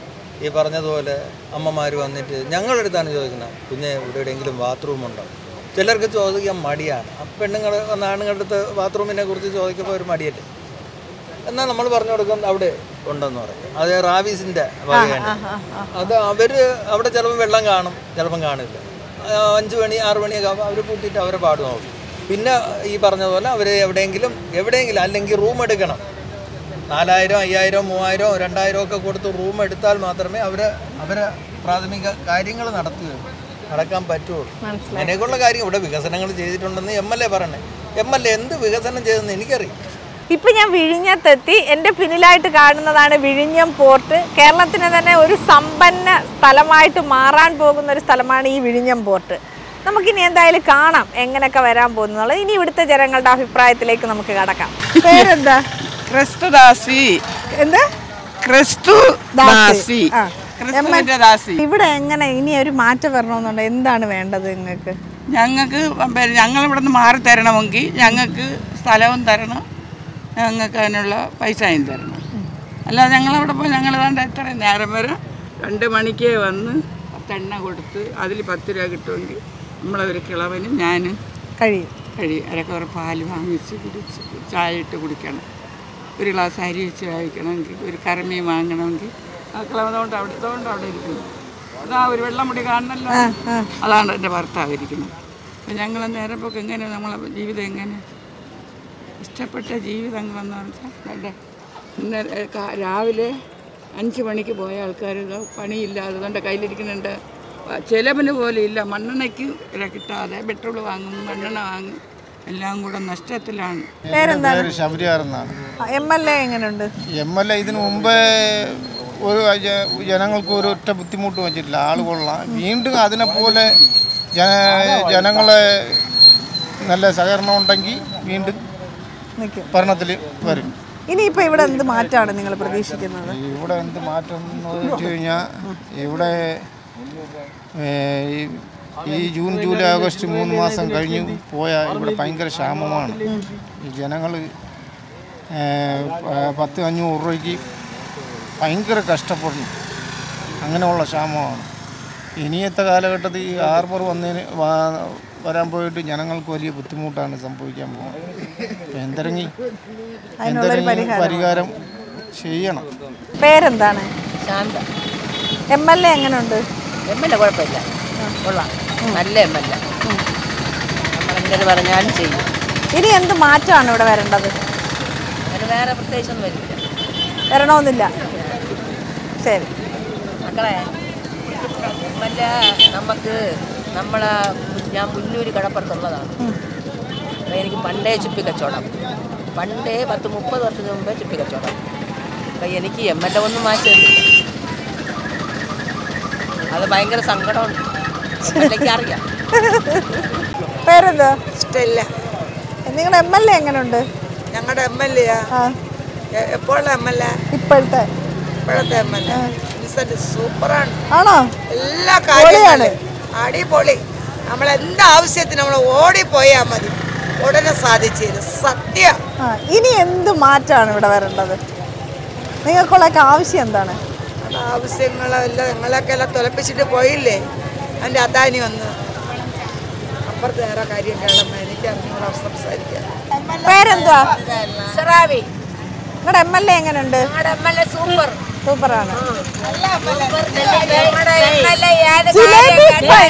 ഈ പറഞ്ഞതുപോലെ അമ്മമാർ വന്നിട്ട് ഞങ്ങളുടെ അടുത്താണ് ചോദിക്കുന്നത് കുഞ്ഞെ ഇവിടെ എവിടെയെങ്കിലും ബാത്റൂം ഉണ്ടോ ചിലർക്ക് ചോദിക്കാൻ മടിയാണ് ആ പെണ്ണുങ്ങൾ വന്ന ആണുങ്ങളുടെ അടുത്ത് ബാത്റൂമിനെ കുറിച്ച് ചോദിക്കുമ്പോൾ ഒരു മടിയല്ലേ എന്നാൽ നമ്മൾ പറഞ്ഞു കൊടുക്കും അവിടെ ഉണ്ടെന്ന് പറയും അത് റാവീസിൻ്റെ വകയാണ് അത് അവർ അവിടെ ചിലപ്പോൾ വെള്ളം കാണും ചിലപ്പം കാണില്ല ആ, അഞ്ച് മണി ആറ് മണിയൊക്കെ ആകുമ്പോൾ അവർ പൂട്ടിയിട്ട് അവരെ പാട് നോക്കും പിന്നെ ഈ പറഞ്ഞ പോലെ അവർ എവിടെയെങ്കിലും എവിടെയെങ്കിലും അല്ലെങ്കിൽ റൂം എടുക്കണം നാലായിരം അയ്യായിരം മൂവായിരം രണ്ടായിരം ഒക്കെ കൊടുത്ത് റൂം എടുത്താൽ മാത്രമേ അവർ അവരെ പ്രാഥമിക കാര്യങ്ങൾ നടത്തുകയുള്ളൂ നടക്കാൻ പറ്റുള്ളൂ മനസ്സിലായി. അതിനേക്കുള്ള കാര്യം ഇവിടെ വികസനങ്ങൾ ചെയ്തിട്ടുണ്ടെന്ന് എം എൽ എ പറയണേ എം എൽ എ എന്ത് വികസനം ചെയ്തെന്ന് എനിക്കറിയാം ഇപ്പൊ ഞാൻ വിഴിഞ്ഞത്തെത്തി എൻ്റെ പിന്നിലായിട്ട് കാണുന്നതാണ് വിഴിഞ്ഞം പോർട്ട് കേരളത്തിന് തന്നെ ഒരു സമ്പന്ന സ്ഥലമായിട്ട് മാറാൻ പോകുന്ന ഒരു സ്ഥലമാണ് ഈ വിഴിഞ്ഞം പോർട്ട് നമുക്കിനി എന്തായാലും കാണാം എങ്ങനെയൊക്കെ വരാൻ പോകുന്നുള്ളത് ഇനി ഇവിടുത്തെ ജനങ്ങളുടെ അഭിപ്രായത്തിലേക്ക് നമുക്ക് കടക്കാം പേരെന്താ ക്രിസ്തുദാസി എന്താ ക്രിസ്തു ദാസി ആ. ക്രിസ്തുവിന്റെ ദാസി ഇവിടെ എങ്ങനെ ഇനി ഒരു മാറ്റം വരണമെന്നുണ്ട് എന്താണ് വേണ്ടത് നിങ്ങൾക്ക് ഞങ്ങൾക്ക് ഞങ്ങൾ ഇവിടെ നിന്ന് മാറി തരണമെങ്കിൽ ഞങ്ങൾക്ക് സ്ഥലവും തരണം ഞങ്ങൾക്ക് അതിനുള്ള പൈസയും തരണം അല്ലാതെ ഞങ്ങളവിടെ പോയി ഞങ്ങൾ വേണ്ട എത്ര നേരം വരെ രണ്ട് മണിക്ക് വന്ന് പത്തെണ്ണ കൊടുത്ത് അതിൽ പത്ത് രൂപ കിട്ടുമെങ്കിൽ നമ്മളൊരു കിളവന് ഞാൻ കഴിയും കഴിയും അരക്കവർ പാല് വാങ്ങിച്ച് കുടിച്ച് ചായ ഇട്ട് കുടിക്കണം ഒരു ഗ്ലാസ് അരി വെച്ച് കഴിക്കണമെങ്കിൽ ഒരു കരമീൻ വാങ്ങണമെങ്കിൽ ആ കിളവനോണ്ട് അവിടെ ഇതുകൊണ്ട് അവിടെ ഇരിക്കുന്നു അതാ ഒരു വെള്ളം മുടി കാണണല്ലോ അതാണ് എൻ്റെ ഭർത്താവ് ഇരിക്കുന്നത് അപ്പം ഞങ്ങൾ നേരപ്പൊക്കെ എങ്ങനെ നമ്മളെ ജീവിതം എങ്ങനെ ഇഷ്ടപ്പെട്ട ജീവിതങ്ങളെന്ന് വെച്ചാൽ വേണ്ടേ ഇന്ന് കാ- രാവിലെ അഞ്ച് മണിക്ക് പോയ ആൾക്കാർ പണിയില്ലാതെ അതുകൊണ്ട് കയ്യിലിരിക്കുന്നുണ്ട് ചിലവിന് പോലും ഇല്ല മണ്ണെണ്ണയ്ക്ക് വില കിട്ടാതെ പെട്രോൾ വാങ്ങും മണ്ണെണ്ണ വാങ്ങും എല്ലാം കൂടെ നഷ്ടത്തിലാണ് പേരെന്താണ് പേര് ശബരിയാർ എന്നാണ് എം എൽ എ എങ്ങനെയുണ്ട് എം എൽ എ ഇതിനു മുമ്പേ ഒരു ജ- ജനങ്ങൾക്ക് ഒരു ഒറ്റ ബുദ്ധിമുട്ട് വച്ചിട്ടില്ല ആൾ കൊള്ളാം വീണ്ടും അതിനെപ്പോലെ ജന ജനങ്ങളെ നല്ല സഹകരണം ഉണ്ടെങ്കിൽ വീണ്ടും നിൽക്കും ഭരണത്തിൽ വരും ഇനിയിപ്പോൾ ഇവിടെ എന്ത് മാറ്റമാണ് നിങ്ങൾ പ്രതീക്ഷിക്കുന്നത് ഇവിടെ എന്ത് മാറ്റം എന്ന് വെച്ച് കഴിഞ്ഞാൽ ഇവിടെ ഏ, ഈ- ഈ ജൂൺ ജൂലൈ ആഗസ്റ്റ് മൂന്ന് മാസം കഴിഞ്ഞു പോയാൽ ഇവിടെ ഭയങ്കര ക്ഷാമമാണ് ഈ ജനങ്ങൾ പത്ത് അഞ്ഞൂറ് രൂപയ്ക്ക് ഭയങ്കര കഷ്ടപ്പെടുന്നു അങ്ങനെയുള്ള ക്ഷാമമാണ് ഇനിയത്തെ കാലഘട്ടത്തിൽ ഈ ഹാർബർ വന്നതിന് വാ- വരാൻ പോയിട്ട് ജനങ്ങൾക്ക് വലിയ ബുദ്ധിമുട്ടാണ് സംഭവിക്കാൻ പോകുന്നത് അപ്പം എന്തിറങ്ങി അതിനുള്ളൊരു എന്തിറങ്ങി പരിഹാരം. പരിഹാരം ചെയ്യണം പേരെന്താണ് ശാന്ത എം എൽ എ എങ്ങനെയുണ്ട് എം എൽ എ കുഴപ്പമില്ല കൊള്ളാം നല്ല എം എൽ എ നമ്മളെന്തൊരു പറഞ്ഞാലും ചെയ്യും ഇനി എന്ത് മാറ്റമാണ് ഇവിടെ വരേണ്ടത് അതിന് വേറെ പ്രത്യേകിച്ചൊന്നും വരില്ല വരണമെന്നില്ല ശരി മക്കളെ എം എൽ എ നമുക്ക് നമ്മളെ ഞാൻ പുല്ലൂര് കടപ്പുറത്തുള്ളതാണ് അപ്പോൾ എനിക്ക് പണ്ടേ ചുപ്പി കച്ചവടം പണ്ടേ പത്ത് മുപ്പത് വർഷത്തിന് മുമ്പേ ചുപ്പി കച്ചവടം അപ്പം എനിക്ക് എം എൽ എ ഒന്നും മാറ്റില്ല അത് ഭയങ്കര സങ്കടമുണ്ട് എം അറിയാം പേരെന്താ ഇഷ്ടമില്ല നിങ്ങളുടെ എം എൽ എ എങ്ങനെയുണ്ട് ഞങ്ങളുടെ എം എൽ എ എപ്പോഴുള്ള എം എൽ എ ഇപ്പോഴത്തെ ഇപ്പോഴത്തെ എം എൽ എ സൂപ്പറാണ് ആണോ എല്ലാ പൊളിയാണ്. കാര്യങ്ങളും അടിപൊളി നമ്മൾ എന്ത് ആവശ്യത്തിന് നമ്മൾ ഓടിപ്പോയാൽ മതി ഉടനെ സാധിച്ചു തരും സത്യം ആ, ഇനി എന്ത് മാറ്റാണ് ഇവിടെ വരേണ്ടത് നിങ്ങൾക്കുള്ളൊക്കെ ആവശ്യം എന്താണ് ആവശ്യങ്ങളെല്ലാം ഞങ്ങളൊക്കെ എല്ലാം തുലപ്പിച്ചിട്ട് പോയില്ലേ എൻ്റെ അദാനി വന്ന് അപ്പുറത്ത് വേറെ കാര്യം കേളമ്മ എനിക്ക് അറിഞ്ഞൂടാ സംസാരിക്കാൻ പേരെന്തുവാ സെറാവി നിങ്ങളുടെ എം എൽ എ എങ്ങനെയുണ്ട് ഞങ്ങളുടെ എം എൽ എ സൂപ്പർ സൂപ്പറാണ് ജിലേബി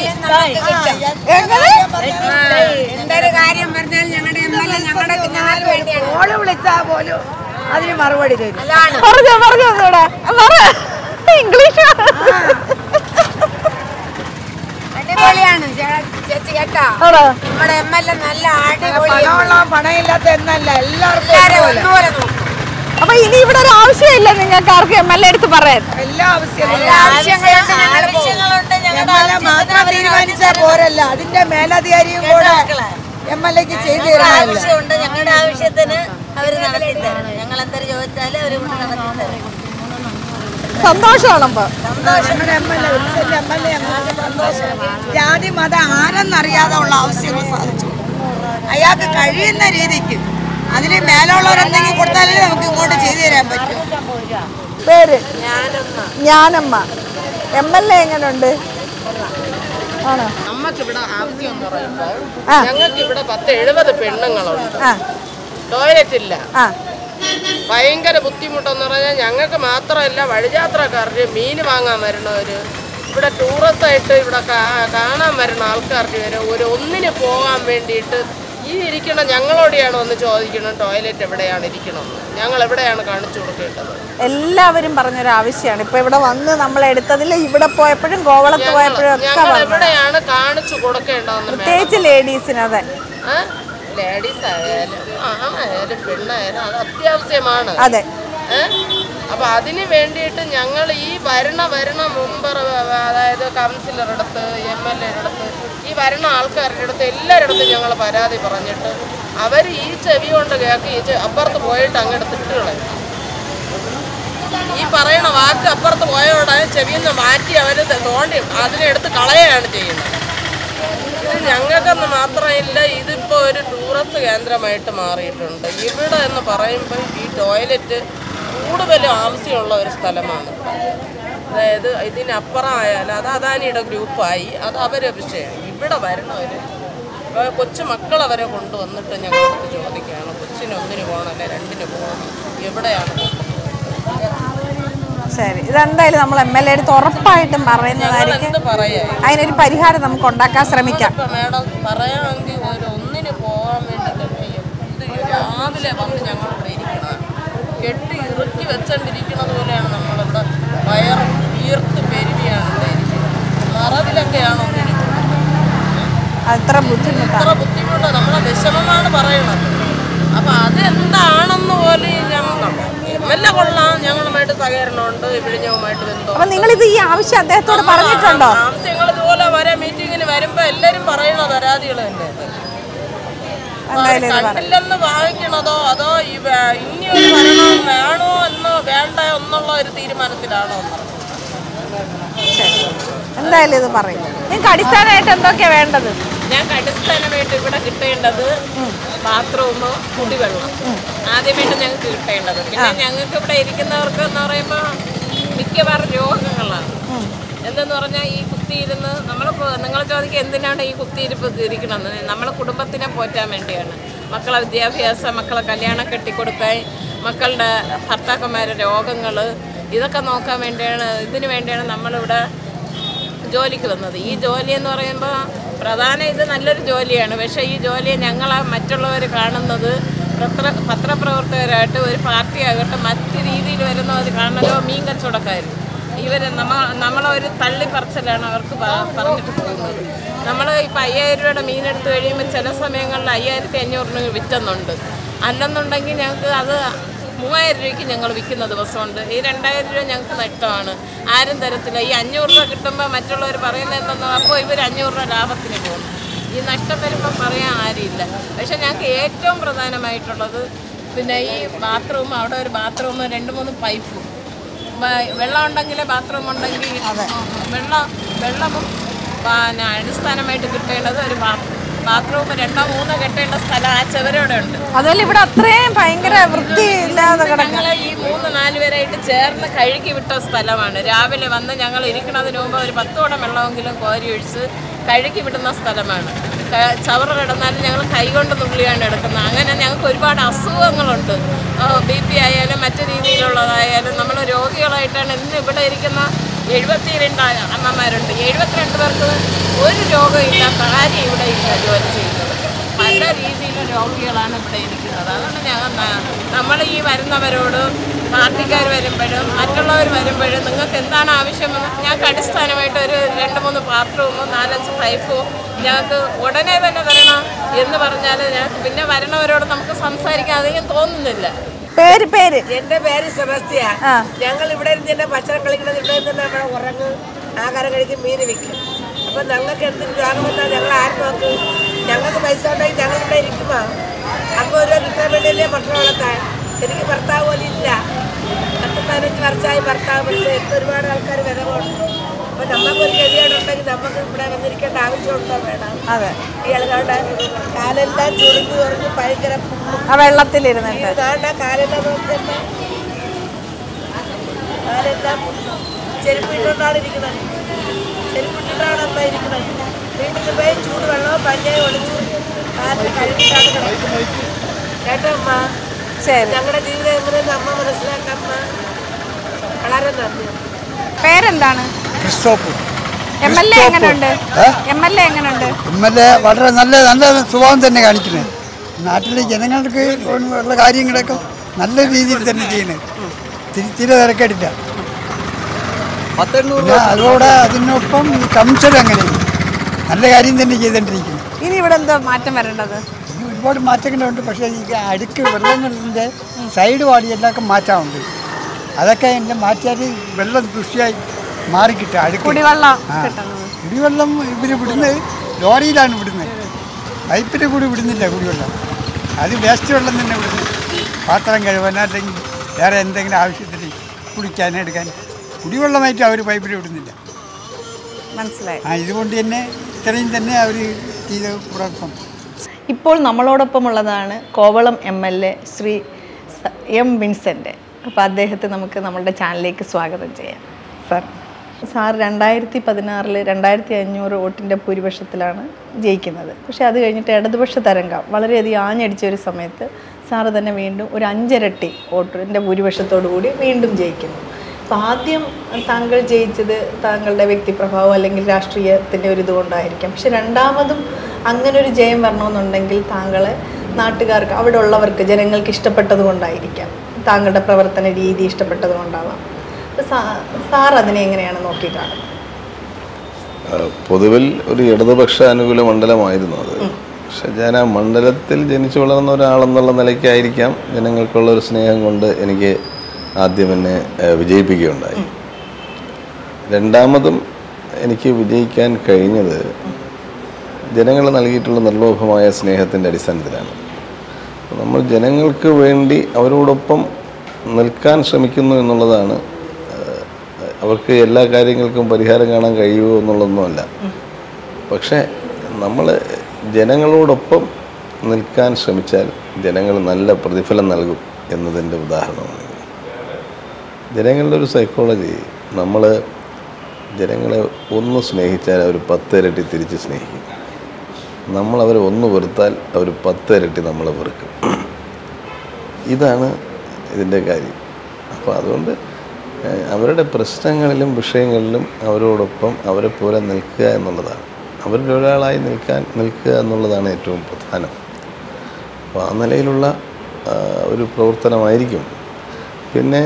എന്തൊരു കാര്യം പറഞ്ഞാൽ ഞങ്ങളുടെ എം എൽ എ ഞങ്ങളുടെ ഞങ്ങൾക്ക് വേണ്ടിയാണ് ഓള് വിളിച്ചാ പോലും അതിന് മറുപടി തരും പറഞ്ഞോ പറഞ്ഞോ ഒന്നുകൂടെ പറ ഇംഗ്ലീഷ് അടിപൊളിയാണ് ചേ- ചേച്ചി കേട്ടോ ആണോ? നമ്മുടെ എം എൽ എ നല്ല പണമുള്ള അടിപൊളിയാണ് പണമില്ലാത്ത എന്നല്ല എല്ലാവർക്കും എല്ലാവരും ഒരുപോലെ. ഒന്നുപോലെ നോക്കും അപ്പൊ ഇനി ഇവിടെ ഒരു ആവശ്യമില്ല നിങ്ങൾക്ക് ആർക്കും എം എൽ എ എടുത്ത് പറയാൻ എല്ലാ ആവശ്യങ്ങളും എല്ലാ ആവശ്യങ്ങളുണ്ട് ഞങ്ങൾ ആവശ്യങ്ങളുണ്ട് മാത്രം തീരുമാനിച്ചാൽ പോരല്ല അതിന്റെ മേലധികാരിയും കൂടെ എം എൽ എക്ക് ചെയ്തു തരണമല്ലോ ആവശ്യമുണ്ട് ഞങ്ങളുടെ ആവശ്യത്തിന് അവർ നടത്തി തരണം ഞങ്ങൾ എന്തൊരു ചോദിച്ചാലും അവർ നടത്തി തരും സന്തോഷമാണപ്പോ നമ്മുടെ എം എൽ എ വിളിച്ചതിന്റെ എം എൽ എ ഞങ്ങൾക്ക് സന്തോഷം ജാതി മതം ആരെന്നറിയാതെ ഉള്ള ആവശ്യങ്ങൾ സാധിച്ചു അയാൾക്ക് കഴിയുന്ന രീതിക്ക് അതിന് മേലുള്ളവരെന്തെങ്കിലും കൊടുത്താലേ നമുക്ക് ഇങ്ങോട്ട് ചെയ്തു തരാൻ പറ്റും പേര് ഞാനമ്മ എം എൽ എ എങ്ങനെയുണ്ട് ആണോ നമുക്കിവിടെ ആവശ്യം എന്ന് പറയുമ്പോൾ ആ. ഞങ്ങൾക്ക് ഇവിടെ പത്ത് എഴുപത് പെണ്ണുങ്ങളുണ്ട് ആ ടോയ്ലറ്റ് ഇല്ല ആ ഭയങ്കര ബുദ്ധിമുട്ടെന്ന് പറഞ്ഞാൽ ഞങ്ങൾക്ക് മാത്രമല്ല വഴിയാത്രക്കാർക്ക് മീൻ വാങ്ങാൻ വരുന്നവർ ഇവിടെ ടൂറിസ്റ്റ് ആയിട്ട് ഇവിടെ കാ- കാണാൻ വരുന്ന ആൾക്കാർക്ക് വരെ ഒരു ഒന്നിന് പോകാൻ വേണ്ടിയിട്ട് ഈ ഇരിക്കണ ഞങ്ങളോടെയാണ് ഒന്ന് ചോദിക്കണം ടോയ്ലറ്റ് എവിടെയാണ് ഇരിക്കണമെന്ന് ഞങ്ങൾ എവിടെയാണ് കാണിച്ചു കൊടുക്കേണ്ടത് എല്ലാവരും പറഞ്ഞൊരു ആവശ്യമാണ് ഇപ്പൊ ഇവിടെ വന്ന് നമ്മൾ എടുത്തതിൽ ഇവിടെ പോയപ്പോഴും കോവളത്ത് പോയപ്പോഴും ഒക്കെ ഞങ്ങൾ പറഞ്ഞു എവിടെയാണ് കാണിച്ചു കൊടുക്കേണ്ടതെന്ന് പ്രത്യേകിച്ച് ലേഡീസിന് അതെ ലേഡീസ് ആയാലും ആണായാലും പെണ്ണായാലും അത് അത്യാവശ്യമാണ് അതെ ഏ? അപ്പൊ അതിന് വേണ്ടിയിട്ട് ഞങ്ങൾ ഈ ഭരണ ഭരണ മുമ്പർ അതായത് കൗൺസിലറുടെ അടുത്ത് എം എൽ എയുടെ അടുത്ത് ഈ ഭരണ ആൾക്കാരുടെ അടുത്ത് എല്ലാവരുടെ അടുത്തും ഞങ്ങൾ പരാതി പറഞ്ഞിട്ട് അവർ ഈ ചെവി കൊണ്ട് കേൾക്കി ഈ ചെ- അപ്പുറത്ത് പോയിട്ട് അങ്ങോട്ട് തിട്ടുകളയും ഈ പറയണ വാക്ക് അപ്പുറത്ത് പോയോടെ ചെവിന്ന് മാറ്റി അവർ തോണ്ടി അതിനെ എടുത്ത് കളയുകയാണ് ചെയ്യുന്നത് ഇത് ഞങ്ങൾക്കെന്ന് മാത്രമില്ല ഇതിപ്പോ ഒരു ടൂറിസ്റ്റ് കേന്ദ്രമായിട്ട് മാറിയിട്ടുണ്ട് ഇവിടെ എന്ന് പറയുമ്പോൾ ഈ ടോയ്ലറ്റ് കൂടുതലും ആവശ്യമുള്ള ഒരു സ്ഥലമാണ് അതായത് ഇതിനപ്പുറം ആയാലും അത് അദാനിയുടെ ഗ്രൂപ്പായി അത് അവരെ വിഷയം ഇവിടെ വരണവർ കൊച്ചു മക്കളവരെ കൊണ്ടുവന്നിട്ട് ഞങ്ങളടുത്ത് ചോദിക്കുകയാണ് കൊച്ചിന് ഒന്നിന് പോകണം അല്ലെ രണ്ടിന് പോകണം എവിടെയാണ് ശരി ഇതെന്തായാലും നമ്മൾ എം എൽ എ അടുത്ത് ഉറപ്പായിട്ടും പറയുന്നതായിരിക്കും എന്ത് പറയാ അതിനൊരു പരിഹാരം നമുക്ക് ഉണ്ടാക്കാൻ ശ്രമിക്കാം ഇപ്പൊ മേഡം പറയാമെങ്കിൽ ഒരു ഒന്നിന് പോകാൻ വേണ്ടിയിട്ട് എന്ത് രാവിലെ വന്ന് ഞങ്ങൾ ഇവിടെ ഇരിക്കണം കെട്ടി ഇറുക്കി വെച്ചോണ്ടിരിക്കുന്നത് പോലെയാണ് നമ്മളിവിടെ വയർ വീർത്ത് പെരുവിയാണ് ഇവിടെ ഇരിക്കുന്നത് മറവിലൊക്കെയാണ് ഒന്നിന് അത്ര ബുദ്ധിമുട്ടാണ് അത്ര ബുദ്ധിമുട്ടാണ് നമ്മളെ വിഷമമാണ് പറയണത് അപ്പൊ അതെന്താണെന്ന് പോലെ ഞങ്ങൾ എം എൽ എ കൊള്ളാം ഞങ്ങളുമായിട്ട് സഹകരണമുണ്ട് വിഴിഞ്ഞവുമായിട്ട് ബന്ധം അപ്പൊ നിങ്ങൾ ഇത് ഈ ആവശ്യം അദ്ദേഹത്തോട് പറഞ്ഞിട്ടുണ്ടോ ആവശ്യങ്ങൾ ഇതുപോലെ വരെ മീറ്റിങ്ങിന് വരുമ്പോ എല്ലാരും പറയണ പരാതികൾ തന്നെ ഇത്. എന്തായാലും ഇത് പറ കണ്ടില്ലെന്ന് ഭാവിക്കണതോ അതോ ഈ വേ- ഇനി ഒരു ഭരണം വേണോ എന്നോ വേണ്ട എന്നുള്ള ഒരു തീരുമാനത്തിലാണോ എന്ന് ശരി എന്തായാലും ഇത് പറയും നിങ്ങൾക്ക് അടിസ്ഥാനമായിട്ട് എന്തൊക്കെയാ വേണ്ടത് ഞങ്ങൾക്ക് അടിസ്ഥാനമായിട്ട് ഇവിടെ കിട്ടേണ്ടത് ബാത്റൂം കുടിവെള്ളം ആദ്യമായിട്ട് ഞങ്ങൾക്ക് കിട്ടേണ്ടത് പിന്നെ ഞങ്ങൾക്ക് ഇവിടെ ഇരിക്കുന്നവർക്ക് എന്ന് പറയുമ്പോൾ മിക്കവാറും രോഗങ്ങളാണ് എന്തെന്ന് പറഞ്ഞാൽ ഈ കുത്തിയിരുന്ന് നമ്മളിപ്പോൾ നിങ്ങൾ ചോദിക്കുക എന്തിനാണ് ഈ കുത്തിയിരിപ്പ് ഇരിക്കണമെന്ന് നമ്മളെ കുടുംബത്തിനെ പോറ്റാൻ വേണ്ടിയാണ് മക്കളെ വിദ്യാഭ്യാസം മക്കളെ കല്യാണം കെട്ടിക്കൊടുക്കാൻ മക്കളുടെ ഭർത്താക്കന്മാരുടെ രോഗങ്ങൾ ഇതൊക്കെ നോക്കാൻ വേണ്ടിയാണ് ഇതിനു വേണ്ടിയാണ് നമ്മളിവിടെ ജോലിക്ക് വന്നത് ഈ ജോലി എന്ന് പറയുമ്പോൾ പ്രധാന ഇത് നല്ലൊരു ജോലിയാണ് പക്ഷേ ഈ ജോലിയെ ഞങ്ങളെ മറ്റുള്ളവർ കാണുന്നത് പത്ര പത്രപ്രവർത്തകരായിട്ട് ഒരു പാർട്ടിയാകട്ടെ മറ്റ് രീതിയിൽ വരുന്നവർ കാണലോ മീൻ കച്ചവടക്കാർ ഇവർ നമ്മ നമ്മളൊരു തള്ളിപ്പറച്ചിലാണ് അവർക്ക് പ- പറഞ്ഞിട്ട് പോകുന്നത് നമ്മൾ ഇപ്പം അയ്യായിരം രൂപയുടെ മീൻ എടുത്ത് കഴിയുമ്പോൾ ചില സമയങ്ങളിൽ അയ്യായിരത്തി അഞ്ഞൂറിന് വിറ്റുന്നുണ്ട് അല്ലെന്നുണ്ടെങ്കിൽ ഞങ്ങൾക്ക് അത് മൂവായിരം രൂപയ്ക്ക് ഞങ്ങൾ വിൽക്കുന്ന ദിവസമുണ്ട് ഈ രണ്ടായിരം രൂപ ഞങ്ങൾക്ക് നഷ്ടമാണ് ആരും തരത്തില്ല ഈ അഞ്ഞൂറ് രൂപ കിട്ടുമ്പോൾ മറ്റുള്ളവർ പറയുന്നത് എന്തെന്നോ അപ്പോൾ ഇവർ അഞ്ഞൂറ് രൂപ ലാഭത്തിന് പോകും ഈ നഷ്ടം വരുമ്പോൾ പറയാൻ ആരുമില്ല പക്ഷെ ഞങ്ങൾക്ക് ഏറ്റവും പ്രധാനമായിട്ടുള്ളത് പിന്നെ ഈ ബാത്റൂം അവിടെ ഒരു ബാത്റൂം രണ്ട് മൂന്ന് പൈപ്പും വ- വെള്ളം ഉണ്ടെങ്കിലേ ബാത്റൂം ഉണ്ടെങ്കിൽ വെള്ളം വെള്ളവും പിന്നെ അടിസ്ഥാനമായിട്ട് കിട്ടേണ്ടത് ഒരു ബാ ബാത്റൂം രണ്ടോ മൂന്നോ കെട്ടേണ്ട സ്ഥലം ആ ചെവരോടെ ഉണ്ട് അതുപോലെ ഇവിടെ അത്രയും ഭയങ്കര വൃത്തിയില്ലാതെ ഞങ്ങൾ ഈ മൂന്ന് നാല് പേരായിട്ട് ചേർന്ന് കഴുകി വിട്ട സ്ഥലമാണ് രാവിലെ വന്ന് ഞങ്ങൾ ഇരിക്കുന്നതിന് മുമ്പ് ഒരു പത്തോളം വെള്ളമെങ്കിലും കോരി ഒഴിച്ച് കഴുകി വിടുന്ന സ്ഥലമാണ് ക- ചവറ് കിടന്നാലും ഞങ്ങൾ കൈകൊണ്ട് നുള്ളിയാണ് എടുക്കുന്നത് അങ്ങനെ ഞങ്ങൾക്ക് ഒരുപാട് അസുഖങ്ങളുണ്ട് ബി പി ആയാലും മറ്റു രീതിയിലുള്ളതായാലും നമ്മൾ രോഗികളായിട്ടാണ് ഇന്ന് ഇവിടെ ഇരിക്കുന്ന എഴുപത്തി രണ്ട് അമ്മമാരുണ്ട് എഴുപത്തിരണ്ട് പേർക്ക് ഒരു രോഗമില്ലാത്ത ആരും ഇവിടെ ഇല്ല ജോലി ചെയ്യുന്നത് പല രീതിയിലും രോഗികളാണ് ഇവിടെ ഇരിക്കുന്നത് അതാണ് ഞങ്ങൾ നമ്മൾ ഈ വരുന്നവരോട് പാർട്ടിക്കാർ വരുമ്പോഴും മറ്റുള്ളവർ വരുമ്പോഴും നിങ്ങൾക്ക് എന്താണ് ആവശ്യമെന്ന് ഞങ്ങൾക്ക് അടിസ്ഥാനമായിട്ട് ഒരു രണ്ട് മൂന്ന് ബാത്റൂമും നാലഞ്ച് പൈപ്പും ഞങ്ങൾക്ക് ഉടനെ തന്നെ തരണം എന്ന് പറഞ്ഞാൽ ഞങ്ങൾക്ക് പിന്നെ വരണവരോട് നമുക്ക് സംസാരിക്കാൻ അധികം തോന്നുന്നില്ല പേര് പേര് എന്റെ പേര് സെബസ്റ്റിയ ഞങ്ങൾ ഇവിടെ ഇരുന്ന് തന്നെ ഭക്ഷണം കഴിക്കുന്നത് ഇവിടെ നിന്ന് തന്നെ നമ്മൾ ഉറങ്ങും ആഹാരം കഴിക്കും മീൻ വിൽക്കും അപ്പൊ ഞങ്ങൾക്ക് എന്തെങ്കിലും രോഗം വന്നാൽ ഞങ്ങൾ ആര് നോക്കും ഞങ്ങൾക്ക് പൈസ ഉണ്ടെങ്കിൽ ഞങ്ങൾ ഇവിടെ ഇരിക്കുമോ അപ്പൊ ഒരു കിട്ടാൻ വേണ്ടിയല്ലേ മക്കളെ വളർത്താൻ എനിക്ക് ഭർത്താവ് പോലും ഇല്ല പത്ത് പതിനഞ്ച് വർഷമായി ഭർത്താവ് പക്ഷേ ഇപ്പൊ ഒരുപാട് ആൾക്കാർ വിധവുണ്ട് അപ്പൊ നമുക്കൊരു ഗതികേടുണ്ടെങ്കിൽ നമുക്ക് ഇവിടെ വന്നിരിക്കേണ്ട ആവശ്യമുണ്ടോ വേണം അതെ ഇയാളുകളുടെ കാലെല്ലാം ചുരുങ്ങി ഉറങ്ങി ഭയങ്കര ആ വെള്ളത്തിലിരുന്നിട്ട് കാണാണ്ട കാലെല്ലാം നോക്കിയമ്മ കാലെല്ലാം ചെരുപ്പിട്ടുകൊണ്ടാണ് ഇരിക്കുന്നത് ചെരുപ്പിട്ടിട്ടാണ് അമ്മ ഇരിക്കുന്നത് വീട്ടിൽ പോയി ചൂട് വെള്ളവും പഞ്ഞയും ഒളിച്ച് കാലിൽ കഴുകിട്ടാണ് കിടക്കുന്നത് കേട്ടോ അമ്മ ശരി ഞങ്ങളുടെ ജീവിതം എങ്ങനെയെന്ന് അമ്മ മനസ്സിലാക്കമ്മ വളരെ നന്ദി പേരെന്താണ് ക്രിസ്റ്റോപ്പ് എം എൽ എ എങ്ങനെയുണ്ട് എം എൽ എ എങ്ങനെയുണ്ട് എം എൽ എ വളരെ നല്ല നല്ല സ്വഭാവം തന്നെ കാണിക്കുന്നത് നാട്ടിലെ ജനങ്ങൾക്ക് ഉള്ള കാര്യങ്ങളൊക്കെ നല്ല രീതിയിൽ തന്നെ ചെയ്യുന്നത് തിരി- തീരെ തിരക്കേടില്ല പിന്നെ അതോടെ അതിനൊപ്പം ഈ കൗൺസിൽ അങ്ങനെ നല്ല കാര്യം തന്നെ ചെയ്തുകൊണ്ടിരിക്കുന്നു ഇനി ഇവിടെ എന്തോ മാറ്റം വരേണ്ടത് ഇനി ഒരുപാട് മാറ്റങ്ങളുണ്ട് പക്ഷേ ഈ അടുക്ക് വെള്ളങ്ങളിൻ്റെ സൈഡ് വാടിയെല്ലാം മാറ്റാറുണ്ട് അതൊക്കെ എല്ലാം മാറ്റിയാൽ വെള്ളം ദൃഷ്ടിയായി മാറിക്കിട്ടുക അടുക്ക് കുടിവെള്ളം ആ. കിട്ടുന്നത് കുടിവെള്ളം ഇവർ വിടുന്നത് ലോറിയിലാണ് വിടുന്നത് പൈപ്പിൽ കൂടി വിടുന്നില്ല കുടിവെള്ളം അത് വേസ്റ്റ് വെള്ളം തന്നെ വിടുന്നു പാത്രം കഴുകാൻ അല്ലെങ്കിൽ വേറെ എന്തെങ്കിലും ആവശ്യത്തിന് കുടിക്കാൻ എടുക്കാൻ കുടിവെള്ളമായിട്ട് അവർ പൈപ്പിൽ വിടുന്നില്ല മനസ്സിലായി ആ ഇതുകൊണ്ട് തന്നെ ഇത്രയും തന്നെ അവർ ചെയ്ത് കുഴപ്പം ഇപ്പോൾ നമ്മളോടൊപ്പം ഉള്ളതാണ് Kovalam M L A Shri സ- എം വിൻസെൻ്റ് അപ്പോൾ അദ്ദേഹത്തെ നമുക്ക് നമ്മളുടെ ചാനലിലേക്ക് സ്വാഗതം ചെയ്യാം സാർ സാർ രണ്ടായിരത്തി പതിനാറിൽ രണ്ടായിരത്തി അഞ്ഞൂറ് വോട്ടിൻ്റെ ഭൂരിപക്ഷത്തിലാണ് ജയിക്കുന്നത് പക്ഷേ അത് കഴിഞ്ഞിട്ട് ഇടതുപക്ഷ തരംഗം വളരെയധികം ആഞ്ഞടിച്ച ഒരു സമയത്ത് സാറ് തന്നെ വീണ്ടും ഒരു അഞ്ചിരട്ടി വോട്ടിൻ്റെ ഭൂരിപക്ഷത്തോടു കൂടി വീണ്ടും ജയിക്കുന്നു അപ്പോൾ ആദ്യം താങ്കൾ ജയിച്ചത് താങ്കളുടെ വ്യക്തിപ്രഭാവം അല്ലെങ്കിൽ രാഷ്ട്രീയത്തിൻ്റെ ഒരു ഇതുകൊണ്ടായിരിക്കാം പക്ഷെ രണ്ടാമതും അങ്ങനെ ഒരു ജയം വരണമെന്നുണ്ടെങ്കിൽ താങ്കളെ നാട്ടുകാർക്ക് അവിടെ ഉള്ളവർക്ക് ജനങ്ങൾക്ക് ഇഷ്ടപ്പെട്ടത് കൊണ്ടായിരിക്കാം താങ്കളുടെ പ്രവർത്തന രീതി ഇഷ്ടപ്പെട്ടത് കൊണ്ടാവാം അപ്പോൾ സാ- സാർ അതിനെ എങ്ങനെയാണ് നോക്കിക്കാണുന്നത് പൊതുവിൽ ഒരു ഇടതുപക്ഷ അനുകൂല മണ്ഡലമായിരുന്നു അത് പക്ഷെ ഞാൻ ആ മണ്ഡലത്തിൽ ജനിച്ചു വളർന്ന ഒരാളെന്നുള്ള നിലയ്ക്കായിരിക്കാം ജനങ്ങൾക്കുള്ള ഒരു സ്നേഹം കൊണ്ട് എനിക്ക് ആദ്യം എന്നെ ഏഹ്, വിജയിപ്പിക്കുകയുണ്ടായി രണ്ടാമതും എനിക്ക് വിജയിക്കാൻ കഴിഞ്ഞത് ജനങ്ങൾ നൽകിയിട്ടുള്ള നിർലോഭമായ സ്നേഹത്തിൻ്റെ അടിസ്ഥാനത്തിലാണ് നമ്മൾ ജനങ്ങൾക്ക് വേണ്ടി അവരോടൊപ്പം നിൽക്കാൻ ശ്രമിക്കുന്നു എന്നുള്ളതാണ് ഏഹ്, അവർക്ക് എല്ലാ കാര്യങ്ങൾക്കും പരിഹാരം കാണാൻ കഴിയുമോ എന്നുള്ളതൊന്നുമല്ല പക്ഷേ നമ്മൾ ജനങ്ങളോടൊപ്പം നിൽക്കാൻ ശ്രമിച്ചാൽ ജനങ്ങൾ നല്ല പ്രതിഫലം നൽകും എന്നതിൻ്റെ ഉദാഹരണമാണ് ജനങ്ങളുടെ ഒരു സൈക്കോളജി നമ്മൾ ജനങ്ങളെ ഒന്ന് സ്നേഹിച്ചാൽ അവർ പത്തിരട്ടി തിരിച്ച് സ്നേഹിക്കും നമ്മൾ അവരെ ഒന്ന് വെറുത്താൽ അവർ പത്തിരട്ടി നമ്മളെ വെറുക്കും ഇതാണ് ഇതിൻ്റെ കാര്യം അപ്പോൾ അതുകൊണ്ട് ഏഹ്, അവരുടെ പ്രശ്നങ്ങളിലും വിഷയങ്ങളിലും അവരോടൊപ്പം അവരെ പോലെ നിൽക്കുക എന്നുള്ളതാണ് അവരിൽ ഒരാളായി നിൽക്കാൻ നിൽക്കുക എന്നുള്ളതാണ് ഏറ്റവും പ്രധാനം അപ്പോൾ ആ നിലയിലുള്ള ആ, ഒരു പ്രവർത്തനമായിരിക്കും പിന്നെ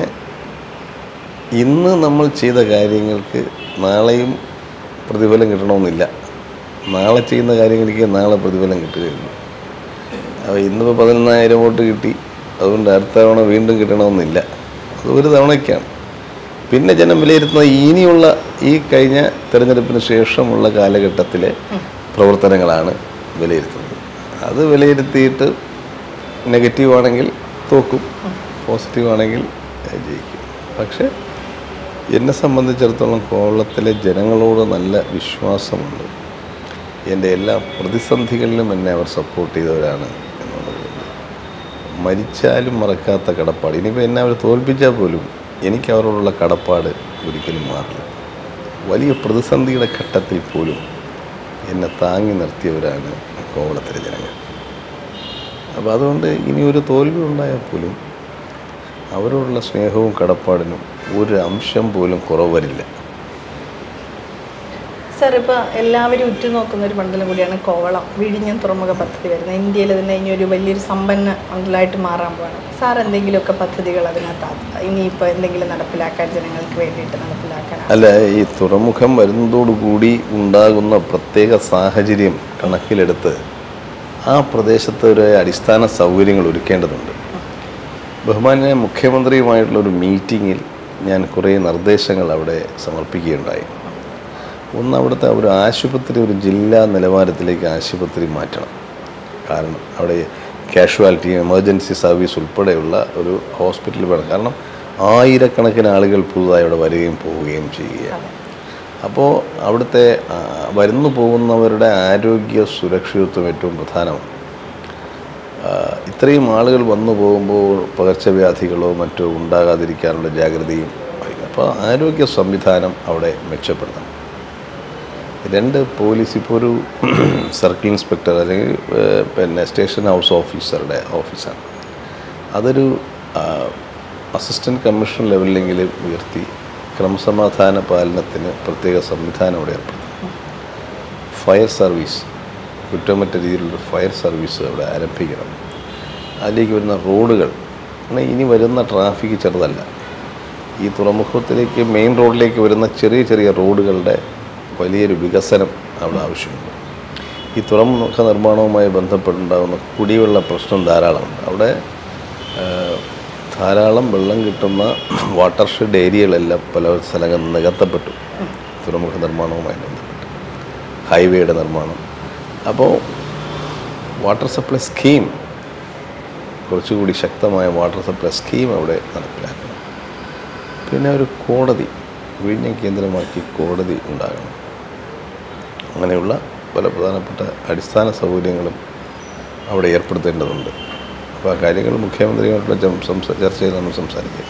ഇന്ന് നമ്മൾ ചെയ്ത കാര്യങ്ങൾക്ക് നാളെയും പ്രതിഫലം കിട്ടണമെന്നില്ല നാളെ ചെയ്യുന്ന കാര്യങ്ങൾക്ക് നാളെ പ്രതിഫലം കിട്ടുകയുള്ളൂ അപ്പോൾ ഇന്നിപ്പോൾ പതിനൊന്നായിരം വോട്ട് കിട്ടി അതുകൊണ്ട് അടുത്ത തവണ വീണ്ടും കിട്ടണമെന്നില്ല അത് ഒരു തവണയ്ക്കാണ് പിന്നെ ജനം വിലയിരുത്തുന്നത് ഇനിയുള്ള ഈ കഴിഞ്ഞ തെരഞ്ഞെടുപ്പിന് ശേഷമുള്ള കാലഘട്ടത്തിലെ പ്രവർത്തനങ്ങളാണ് വിലയിരുത്തുന്നത് അത് വിലയിരുത്തിയിട്ട് നെഗറ്റീവ് ആണെങ്കിൽ തോക്കും പോസിറ്റീവ് ആണെങ്കിൽ ഏഹ്, ജയിക്കും പക്ഷേ എന്നെ സംബന്ധിച്ചിടത്തോളം കോവളത്തിലെ ജനങ്ങളോട് നല്ല വിശ്വാസമുണ്ട് എൻ്റെ എല്ലാ പ്രതിസന്ധികളിലും എന്നെ അവർ സപ്പോർട്ട് ചെയ്തവരാണ് എന്നുള്ളതുകൊണ്ട് മരിച്ചാലും മറക്കാത്ത കടപ്പാട് ഇനിയിപ്പോൾ എന്നെ അവർ തോൽപ്പിച്ചാൽ പോലും എനിക്ക് അവരോടുള്ള കടപ്പാട് ഒരിക്കലും മാറില്ല വലിയ പ്രതിസന്ധിയുടെ ഘട്ടത്തിൽ പോലും എന്നെ താങ്ങി നിർത്തിയവരാണ് കോവളത്തിലെ ജനങ്ങൾ അപ്പോൾ അതുകൊണ്ട് ഇനി ഒരു തോൽവി ഉണ്ടായാൽ പോലും അവരോടുള്ള സ്നേഹവും കടപ്പാടിനും ഒരു അംശം പോലും കുറവ് വരില്ല സാർ ഇപ്പോൾ എല്ലാവരും ഉറ്റുനോക്കുന്ന ഒരു മണ്ഡലം കൂടിയാണ് കോവളം വിഴിഞ്ഞം തുറമുഖ പദ്ധതി വരുന്നത് ഇന്ത്യയിൽ തന്നെ ഇനി ഒരു വലിയൊരു സമ്പന്ന മണ്ഡലമായിട്ട് മാറാൻ പോവാണ് സാർ എന്തെങ്കിലുമൊക്കെ പദ്ധതികൾ അതിനകത്ത് ആ- ഇനിയിപ്പോൾ എന്തെങ്കിലും നടപ്പിലാക്കാൻ ജനങ്ങൾക്ക് വേണ്ടിയിട്ട് നടപ്പിലാക്കാൻ അല്ല ഈ തുറമുഖം വരുന്നതോടുകൂടി ഉണ്ടാകുന്ന പ്രത്യേക സാഹചര്യം കണക്കിലെടുത്ത് ആ പ്രദേശത്ത് ഒരു അടിസ്ഥാന സൗകര്യങ്ങൾ ഒരുക്കേണ്ടതുണ്ട് ബഹുമാനായ മുഖ്യമന്ത്രിയുമായിട്ടുള്ള ഒരു മീറ്റിങ്ങിൽ ഞാൻ കുറേ നിർദ്ദേശങ്ങൾ അവിടെ സമർപ്പിക്കുകയുണ്ടായി ഒന്ന് അവിടുത്തെ ഒരു ആശുപത്രി ഒരു ജില്ലാ നിലവാരത്തിലേക്ക് ആശുപത്രി മാറ്റണം കാരണം അവിടെ കാഷ്വാലിറ്റി എമർജൻസി സർവീസ് ഉൾപ്പെടെയുള്ള ഒരു ഹോസ്പിറ്റൽ വേണം കാരണം ആയിരക്കണക്കിന് ആളുകൾ പുതുതായി അവിടെ വരികയും പോവുകയും ചെയ്യുകയാണ് അപ്പോൾ അവിടുത്തെ ആ, വരുന്നു പോകുന്നവരുടെ ആരോഗ്യ സുരക്ഷിതത്വം ഏറ്റവും പ്രധാനമാണ് ആ, ഇത്രയും ആളുകൾ വന്നു പോകുമ്പോൾ പകർച്ചവ്യാധികളോ മറ്റോ ഉണ്ടാകാതിരിക്കാനുള്ള ജാഗ്രതയും അപ്പോൾ ആരോഗ്യ സംവിധാനം അവിടെ മെച്ചപ്പെടുത്തണം രണ്ട് പോലീസ് ഇപ്പോൾ ഒരു സർക്കിൾ ഇൻസ്പെക്ടർ അല്ലെങ്കിൽ ഏഹ്, പിന്നെ സ്റ്റേഷൻ ഹൗസ് ഓഫീസറുടെ ഓഫീസാണ് അതൊരു അസിസ്റ്റൻറ്റ് കമ്മീഷണർ ലെവലിലെങ്കിലും ഉയർത്തി ക്രമസമാധാന പാലനത്തിന് പ്രത്യേക സംവിധാനം അവിടെ ഏർപ്പെടുത്തണം ഫയർ സർവീസ് കുറ്റമറ്റ രീതിയിലുള്ള ഫയർ സർവീസ് അവിടെ ആരംഭിക്കണം അതിലേക്ക് വരുന്ന റോഡുകൾ എന്നാൽ ഇനി വരുന്ന ട്രാഫിക് ചെറുതല്ല ഈ തുറമുഖത്തിലേക്ക് മെയിൻ റോഡിലേക്ക് വരുന്ന ചെറിയ ചെറിയ റോഡുകളുടെ വലിയൊരു വികസനം അവിടെ ആവശ്യമുണ്ട് ഈ തുറമുഖ നിർമ്മാണവുമായി ബന്ധപ്പെട്ടുണ്ടാകുന്ന കുടിവെള്ള പ്രശ്നം ധാരാളമുണ്ട് അവിടെ ആ, ധാരാളം വെള്ളം കിട്ടുന്ന വാട്ടർ ഷെഡ് ഏരിയകളെല്ലാം പല സ്ഥലങ്ങളിൽ നികത്തപ്പെട്ടു തുറമുഖ നിർമ്മാണവുമായി ബന്ധപ്പെട്ട് ഹൈവേയുടെ നിർമ്മാണം അപ്പോൾ വാട്ടർ സപ്ലൈ സ്കീം കുറച്ചുകൂടി ശക്തമായ വാട്ടർ സപ്ലൈ സ്കീം അവിടെ നടപ്പിലാക്കണം പിന്നെ ഒരു കോടതി വിഴിഞ്ഞം കേന്ദ്രമാക്കി കോടതി ഉണ്ടാകണം അങ്ങനെയുള്ള പല പ്രധാനപ്പെട്ട അടിസ്ഥാന സൗകര്യങ്ങളും അവിടെ ഏർപ്പെടുത്തേണ്ടതുണ്ട് അപ്പോൾ ആ കാര്യങ്ങൾ മുഖ്യമന്ത്രിയുമായിട്ടുള്ള ചം- സംസ- ചർച്ചയിൽ നമ്മൾ സംസാരിക്കുക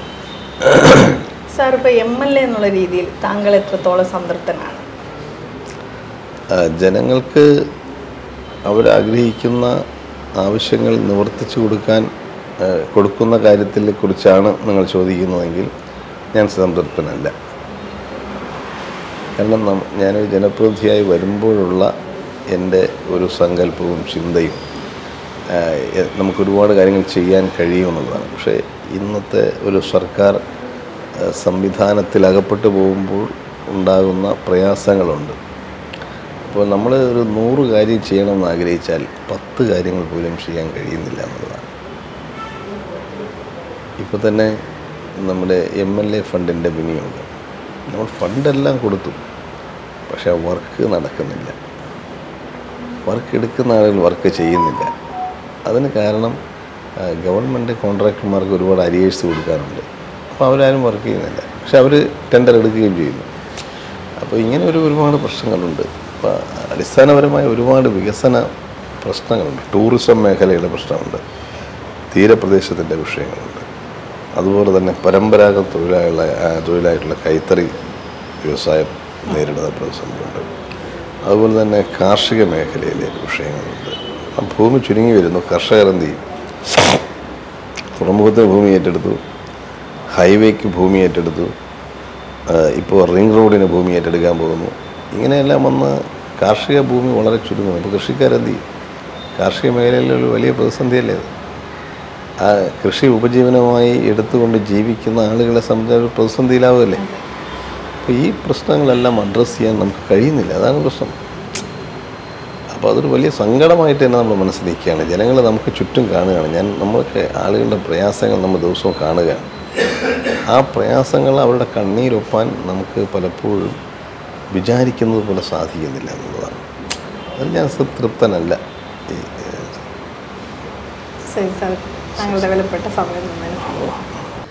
സാർ ഇപ്പോൾ എം എൽ എ എന്നുള്ള രീതിയിൽ താങ്കൾ എത്രത്തോളം സംതൃപ്തനാണ് ആ, ജനങ്ങൾക്ക് അവരാഗ്രഹിക്കുന്ന ആവശ്യങ്ങൾ നിവർത്തിച്ചു കൊടുക്കാൻ ആ, കൊടുക്കുന്ന കാര്യത്തിനെ കുറിച്ചാണ് നിങ്ങൾ ചോദിക്കുന്നതെങ്കിൽ ഞാൻ സംതൃപ്തനല്ല കാരണം നം- ഞാനൊരു ജനപ്രതിനിധിയായി വരുമ്പോഴുള്ള എൻ്റെ ഒരു സങ്കല്പവും ചിന്തയും ആ, എ- നമുക്ക് ഒരുപാട് കാര്യങ്ങൾ ചെയ്യാൻ കഴിയുമെന്നുള്ളതാണ് പക്ഷേ ഇന്നത്തെ ഒരു സർക്കാർ ആ, സംവിധാനത്തിൽ അകപ്പെട്ടു പോകുമ്പോൾ ഉണ്ടാകുന്ന പ്രയാസങ്ങളുണ്ട് അപ്പോൾ നമ്മൾ ഒരു നൂറ് കാര്യം ചെയ്യണമെന്ന് ആഗ്രഹിച്ചാൽ പത്ത് കാര്യങ്ങൾ പോലും ചെയ്യാൻ കഴിയുന്നില്ല എന്നുള്ളതാണ് ഇപ്പോൾ തന്നെ നമ്മുടെ എം എൽ എ ഫണ്ടിൻ്റെ വിനിയോഗം നമ്മൾ ഫണ്ടെല്ലാം കൊടുത്തു പക്ഷേ ആ വർക്ക് നടക്കുന്നില്ല വർക്ക് എടുക്കുന്ന ആളുകൾ വർക്ക് ചെയ്യുന്നില്ല അതിന് കാരണം ആ, ഗവൺമെൻറ് കോൺട്രാക്ടർമാർക്ക് ഒരുപാട് അരിയേഴ്സ് കൊടുക്കാറുണ്ട് അപ്പോൾ അവരാരും വർക്ക് ചെയ്യുന്നില്ല പക്ഷെ അവർ ടെൻഡർ എടുക്കുകയും ചെയ്യുന്നു അപ്പോൾ ഇങ്ങനെ ഒരു ഒരുപാട് പ്രശ്നങ്ങളുണ്ട് അപ്പോൾ അടിസ്ഥാനപരമായ ഒരുപാട് വികസന പ്രശ്നങ്ങളുണ്ട് ടൂറിസം മേഖലയുടെ പ്രശ്നമുണ്ട് തീരപ്രദേശത്തിൻ്റെ വിഷയങ്ങളുണ്ട് അതുപോലെ തന്നെ പരമ്പരാഗത തൊഴിലായുള്ള ആ, തൊഴിലായിട്ടുള്ള കൈത്തറി വ്യവസായം നേരിടുന്ന പ്രതിസന്ധിയുണ്ട് അതുപോലെ തന്നെ കാർഷിക മേഖലയിലെ വിഷയങ്ങളുണ്ട് ആ ഭൂമി ചുരുങ്ങി വരുന്നു കർഷകർ എന്ത് ചെയ്യും തുറമുഖത്തിന് ഭൂമി ഏറ്റെടുത്തു ഹൈവേക്ക് ഭൂമി ഏറ്റെടുത്തു ഇപ്പോൾ റിംഗ് റോഡിന് ഭൂമി ഏറ്റെടുക്കാൻ പോകുന്നു ഇങ്ങനെയെല്ലാം വന്ന് കാർഷിക ഭൂമി വളരെ ചുരുങ്ങുന്നു ഇപ്പോൾ കൃഷിക്കാരെന്ത് ചെയ്യും കാർഷിക മേഖലയിൽ ഒരു വലിയ പ്രതിസന്ധിയല്ലേ അത് ആ കൃഷി ഉപജീവനമായി എടുത്തുകൊണ്ട് ജീവിക്കുന്ന ആളുകളെ സംബന്ധിച്ച ഒരു പ്രതിസന്ധിയിലാവുമല്ലേ അപ്പോൾ ഈ പ്രശ്നങ്ങളെല്ലാം അഡ്രസ്സ് ചെയ്യാൻ നമുക്ക് കഴിയുന്നില്ല അതാണ് പ്രശ്നം അപ്പോൾ അതൊരു വലിയ സങ്കടമായിട്ട് തന്നെ നമ്മൾ മനസ്സിലാക്കുകയാണ് ജനങ്ങൾ നമുക്ക് ചുറ്റും കാണുകയാണ് ഞാൻ നമ്മൾക്ക് ആളുകളുടെ പ്രയാസങ്ങൾ നമ്മൾ ദിവസവും കാണുകയാണ് ആ പ്രയാസങ്ങൾ അവരുടെ കണ്ണീരൊപ്പാൻ നമുക്ക് പലപ്പോഴും വിചാരിക്കുന്നത് പോലെ സാധിക്കുന്നില്ല എന്നുള്ളതാണ് അതിൽ ഞാൻ തൃപ്തനല്ല ഈ ശരി സാർ താങ്കളുടെ വിലപ്പെട്ട സമയം തന്നതിന്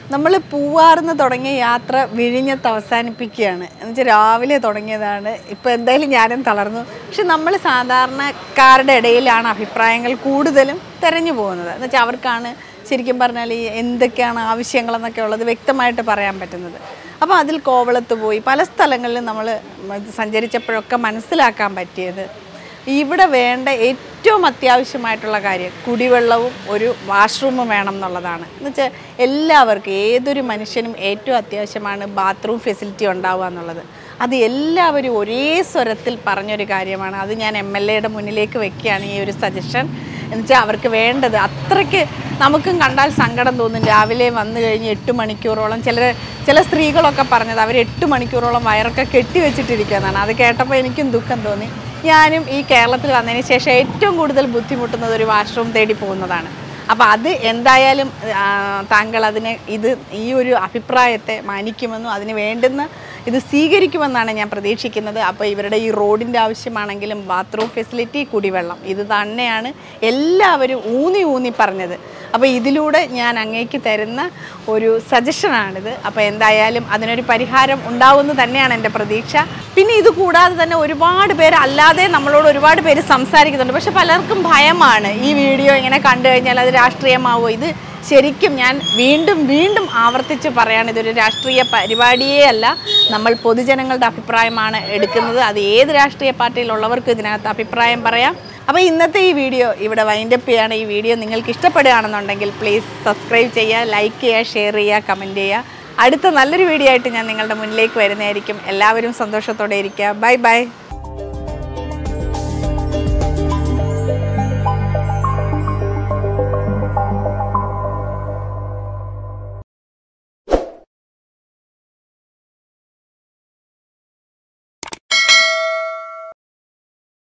നമ്മൾ പൂവാർന്ന് തുടങ്ങിയ യാത്ര വിഴിഞ്ഞത്ത് അവസാനിപ്പിക്കുകയാണ് എന്നുവെച്ചാൽ രാവിലെ തുടങ്ങിയതാണ് ഇപ്പോൾ എന്തായാലും ഞാനും തളർന്നു പക്ഷെ നമ്മൾ സാധാരണക്കാരുടെ ഇടയിലാണ് അഭിപ്രായങ്ങൾ കൂടുതലും തെരഞ്ഞു പോകുന്നത് എന്നുവെച്ചാൽ അവർക്കാണ് ശരിക്കും പറഞ്ഞാൽ ഈ എന്തൊക്കെയാണ് ആവശ്യങ്ങളെന്നൊക്കെ ഉള്ളത് വ്യക്തമായിട്ട് പറയാൻ പറ്റുന്നത് അപ്പോൾ അതിൽ കോവളത്ത് പോയി പല സ്ഥലങ്ങളിലും നമ്മൾ സഞ്ചരിച്ചപ്പോഴൊക്കെ മനസ്സിലാക്കാൻ പറ്റിയത് ഇവിടെ വേണ്ട ഏറ്റവും അത്യാവശ്യമായിട്ടുള്ള കാര്യം കുടിവെള്ളവും ഒരു വാഷ്റൂമും വേണം എന്നുള്ളതാണ് എന്നുവെച്ചാൽ എല്ലാവർക്കും ഏതൊരു മനുഷ്യനും ഏറ്റവും അത്യാവശ്യമാണ് ബാത്റൂം ഫെസിലിറ്റി ഉണ്ടാവുക എന്നുള്ളത് അത് എല്ലാവരും ഒരേ സ്വരത്തിൽ പറഞ്ഞൊരു കാര്യമാണ് അത് ഞാൻ എം എൽ എയുടെ മുന്നിലേക്ക് വെക്കുകയാണ് ഈ ഒരു സജഷൻ എന്നുവെച്ചാൽ അവർക്ക് വേണ്ടത് അത്രയ്ക്ക് നമുക്കും കണ്ടാൽ സങ്കടം തോന്നും രാവിലെ വന്നു കഴിഞ്ഞ് എട്ട് മണിക്കൂറോളം ചില ചില സ്ത്രീകളൊക്കെ പറഞ്ഞത് അവർ എട്ട് മണിക്കൂറോളം വയറൊക്കെ കെട്ടി വെച്ചിട്ടിരിക്കുന്നതാണ് അത് കേട്ടപ്പോൾ എനിക്കും ദുഃഖം തോന്നി ഞാനും ഈ കേരളത്തിൽ വന്നതിന് ശേഷം ഏറ്റവും കൂടുതൽ ബുദ്ധിമുട്ടുന്നത് ഒരു വാഷ്റൂം തേടി പോകുന്നതാണ് അപ്പോൾ അത് എന്തായാലും ആ, താങ്കൾ അതിനെ ഇത് ഈ ഒരു അഭിപ്രായത്തെ മാനിക്കുമെന്നും അതിന് വേണ്ടുന്ന ഇത് സ്വീകരിക്കുമെന്നാണ് ഞാൻ പ്രതീക്ഷിക്കുന്നത് അപ്പോൾ ഇവരുടെ ഈ റോഡിൻ്റെ ആവശ്യമാണെങ്കിലും ബാത്റൂം ഫെസിലിറ്റി കുടിവെള്ളം ഇത് തന്നെയാണ് എല്ലാവരും ഊന്നി ഊന്നി പറഞ്ഞത് അപ്പോൾ ഇതിലൂടെ ഞാൻ അങ്ങേക്ക് തരുന്ന ഒരു സജഷനാണിത് അപ്പോൾ എന്തായാലും അതിനൊരു പരിഹാരം ഉണ്ടാവുമെന്ന് തന്നെയാണ് എൻ്റെ പ്രതീക്ഷ പിന്നെ ഇത് കൂടാതെ തന്നെ ഒരുപാട് പേര് അല്ലാതെ നമ്മളോട് ഒരുപാട് പേര് സംസാരിക്കുന്നുണ്ട് പക്ഷെ പലർക്കും ഭയമാണ് ഈ വീഡിയോ ഇങ്ങനെ കണ്ടു കഴിഞ്ഞാൽ അത് രാഷ്ട്രീയമാവോ ഇത് ശരിക്കും ഞാൻ വീണ്ടും വീണ്ടും ആവർത്തിച്ച് പറയാണ് ഇതൊരു രാഷ്ട്രീയ പരിപാടിയേ അല്ല നമ്മൾ പൊതുജനങ്ങളുടെ അഭിപ്രായമാണ് എടുക്കുന്നത് അത് ഏത് രാഷ്ട്രീയ പാർട്ടിയിലുള്ളവർക്കും ഇതിനകത്ത് അഭിപ്രായം പറയാം അപ്പോൾ ഇന്നത്തെ ഈ വീഡിയോ ഇവിടെ വൈൻഡപ്പ് ചെയ്യാണ് ഈ വീഡിയോ നിങ്ങൾക്ക് ഇഷ്ടപ്പെടുകയാണെന്നുണ്ടെങ്കിൽ പ്ലീസ് സബ്സ്ക്രൈബ് ചെയ്യുക ലൈക്ക് ചെയ്യുക ഷെയർ ചെയ്യുക കമൻറ്റ് ചെയ്യുക അടുത്ത നല്ലൊരു വീഡിയോ ആയിട്ട് ഞാൻ നിങ്ങളുടെ മുന്നിലേക്ക് വരുന്നതായിരിക്കും എല്ലാവരും സന്തോഷത്തോടെ ഇരിക്കുക ബൈ ബൈ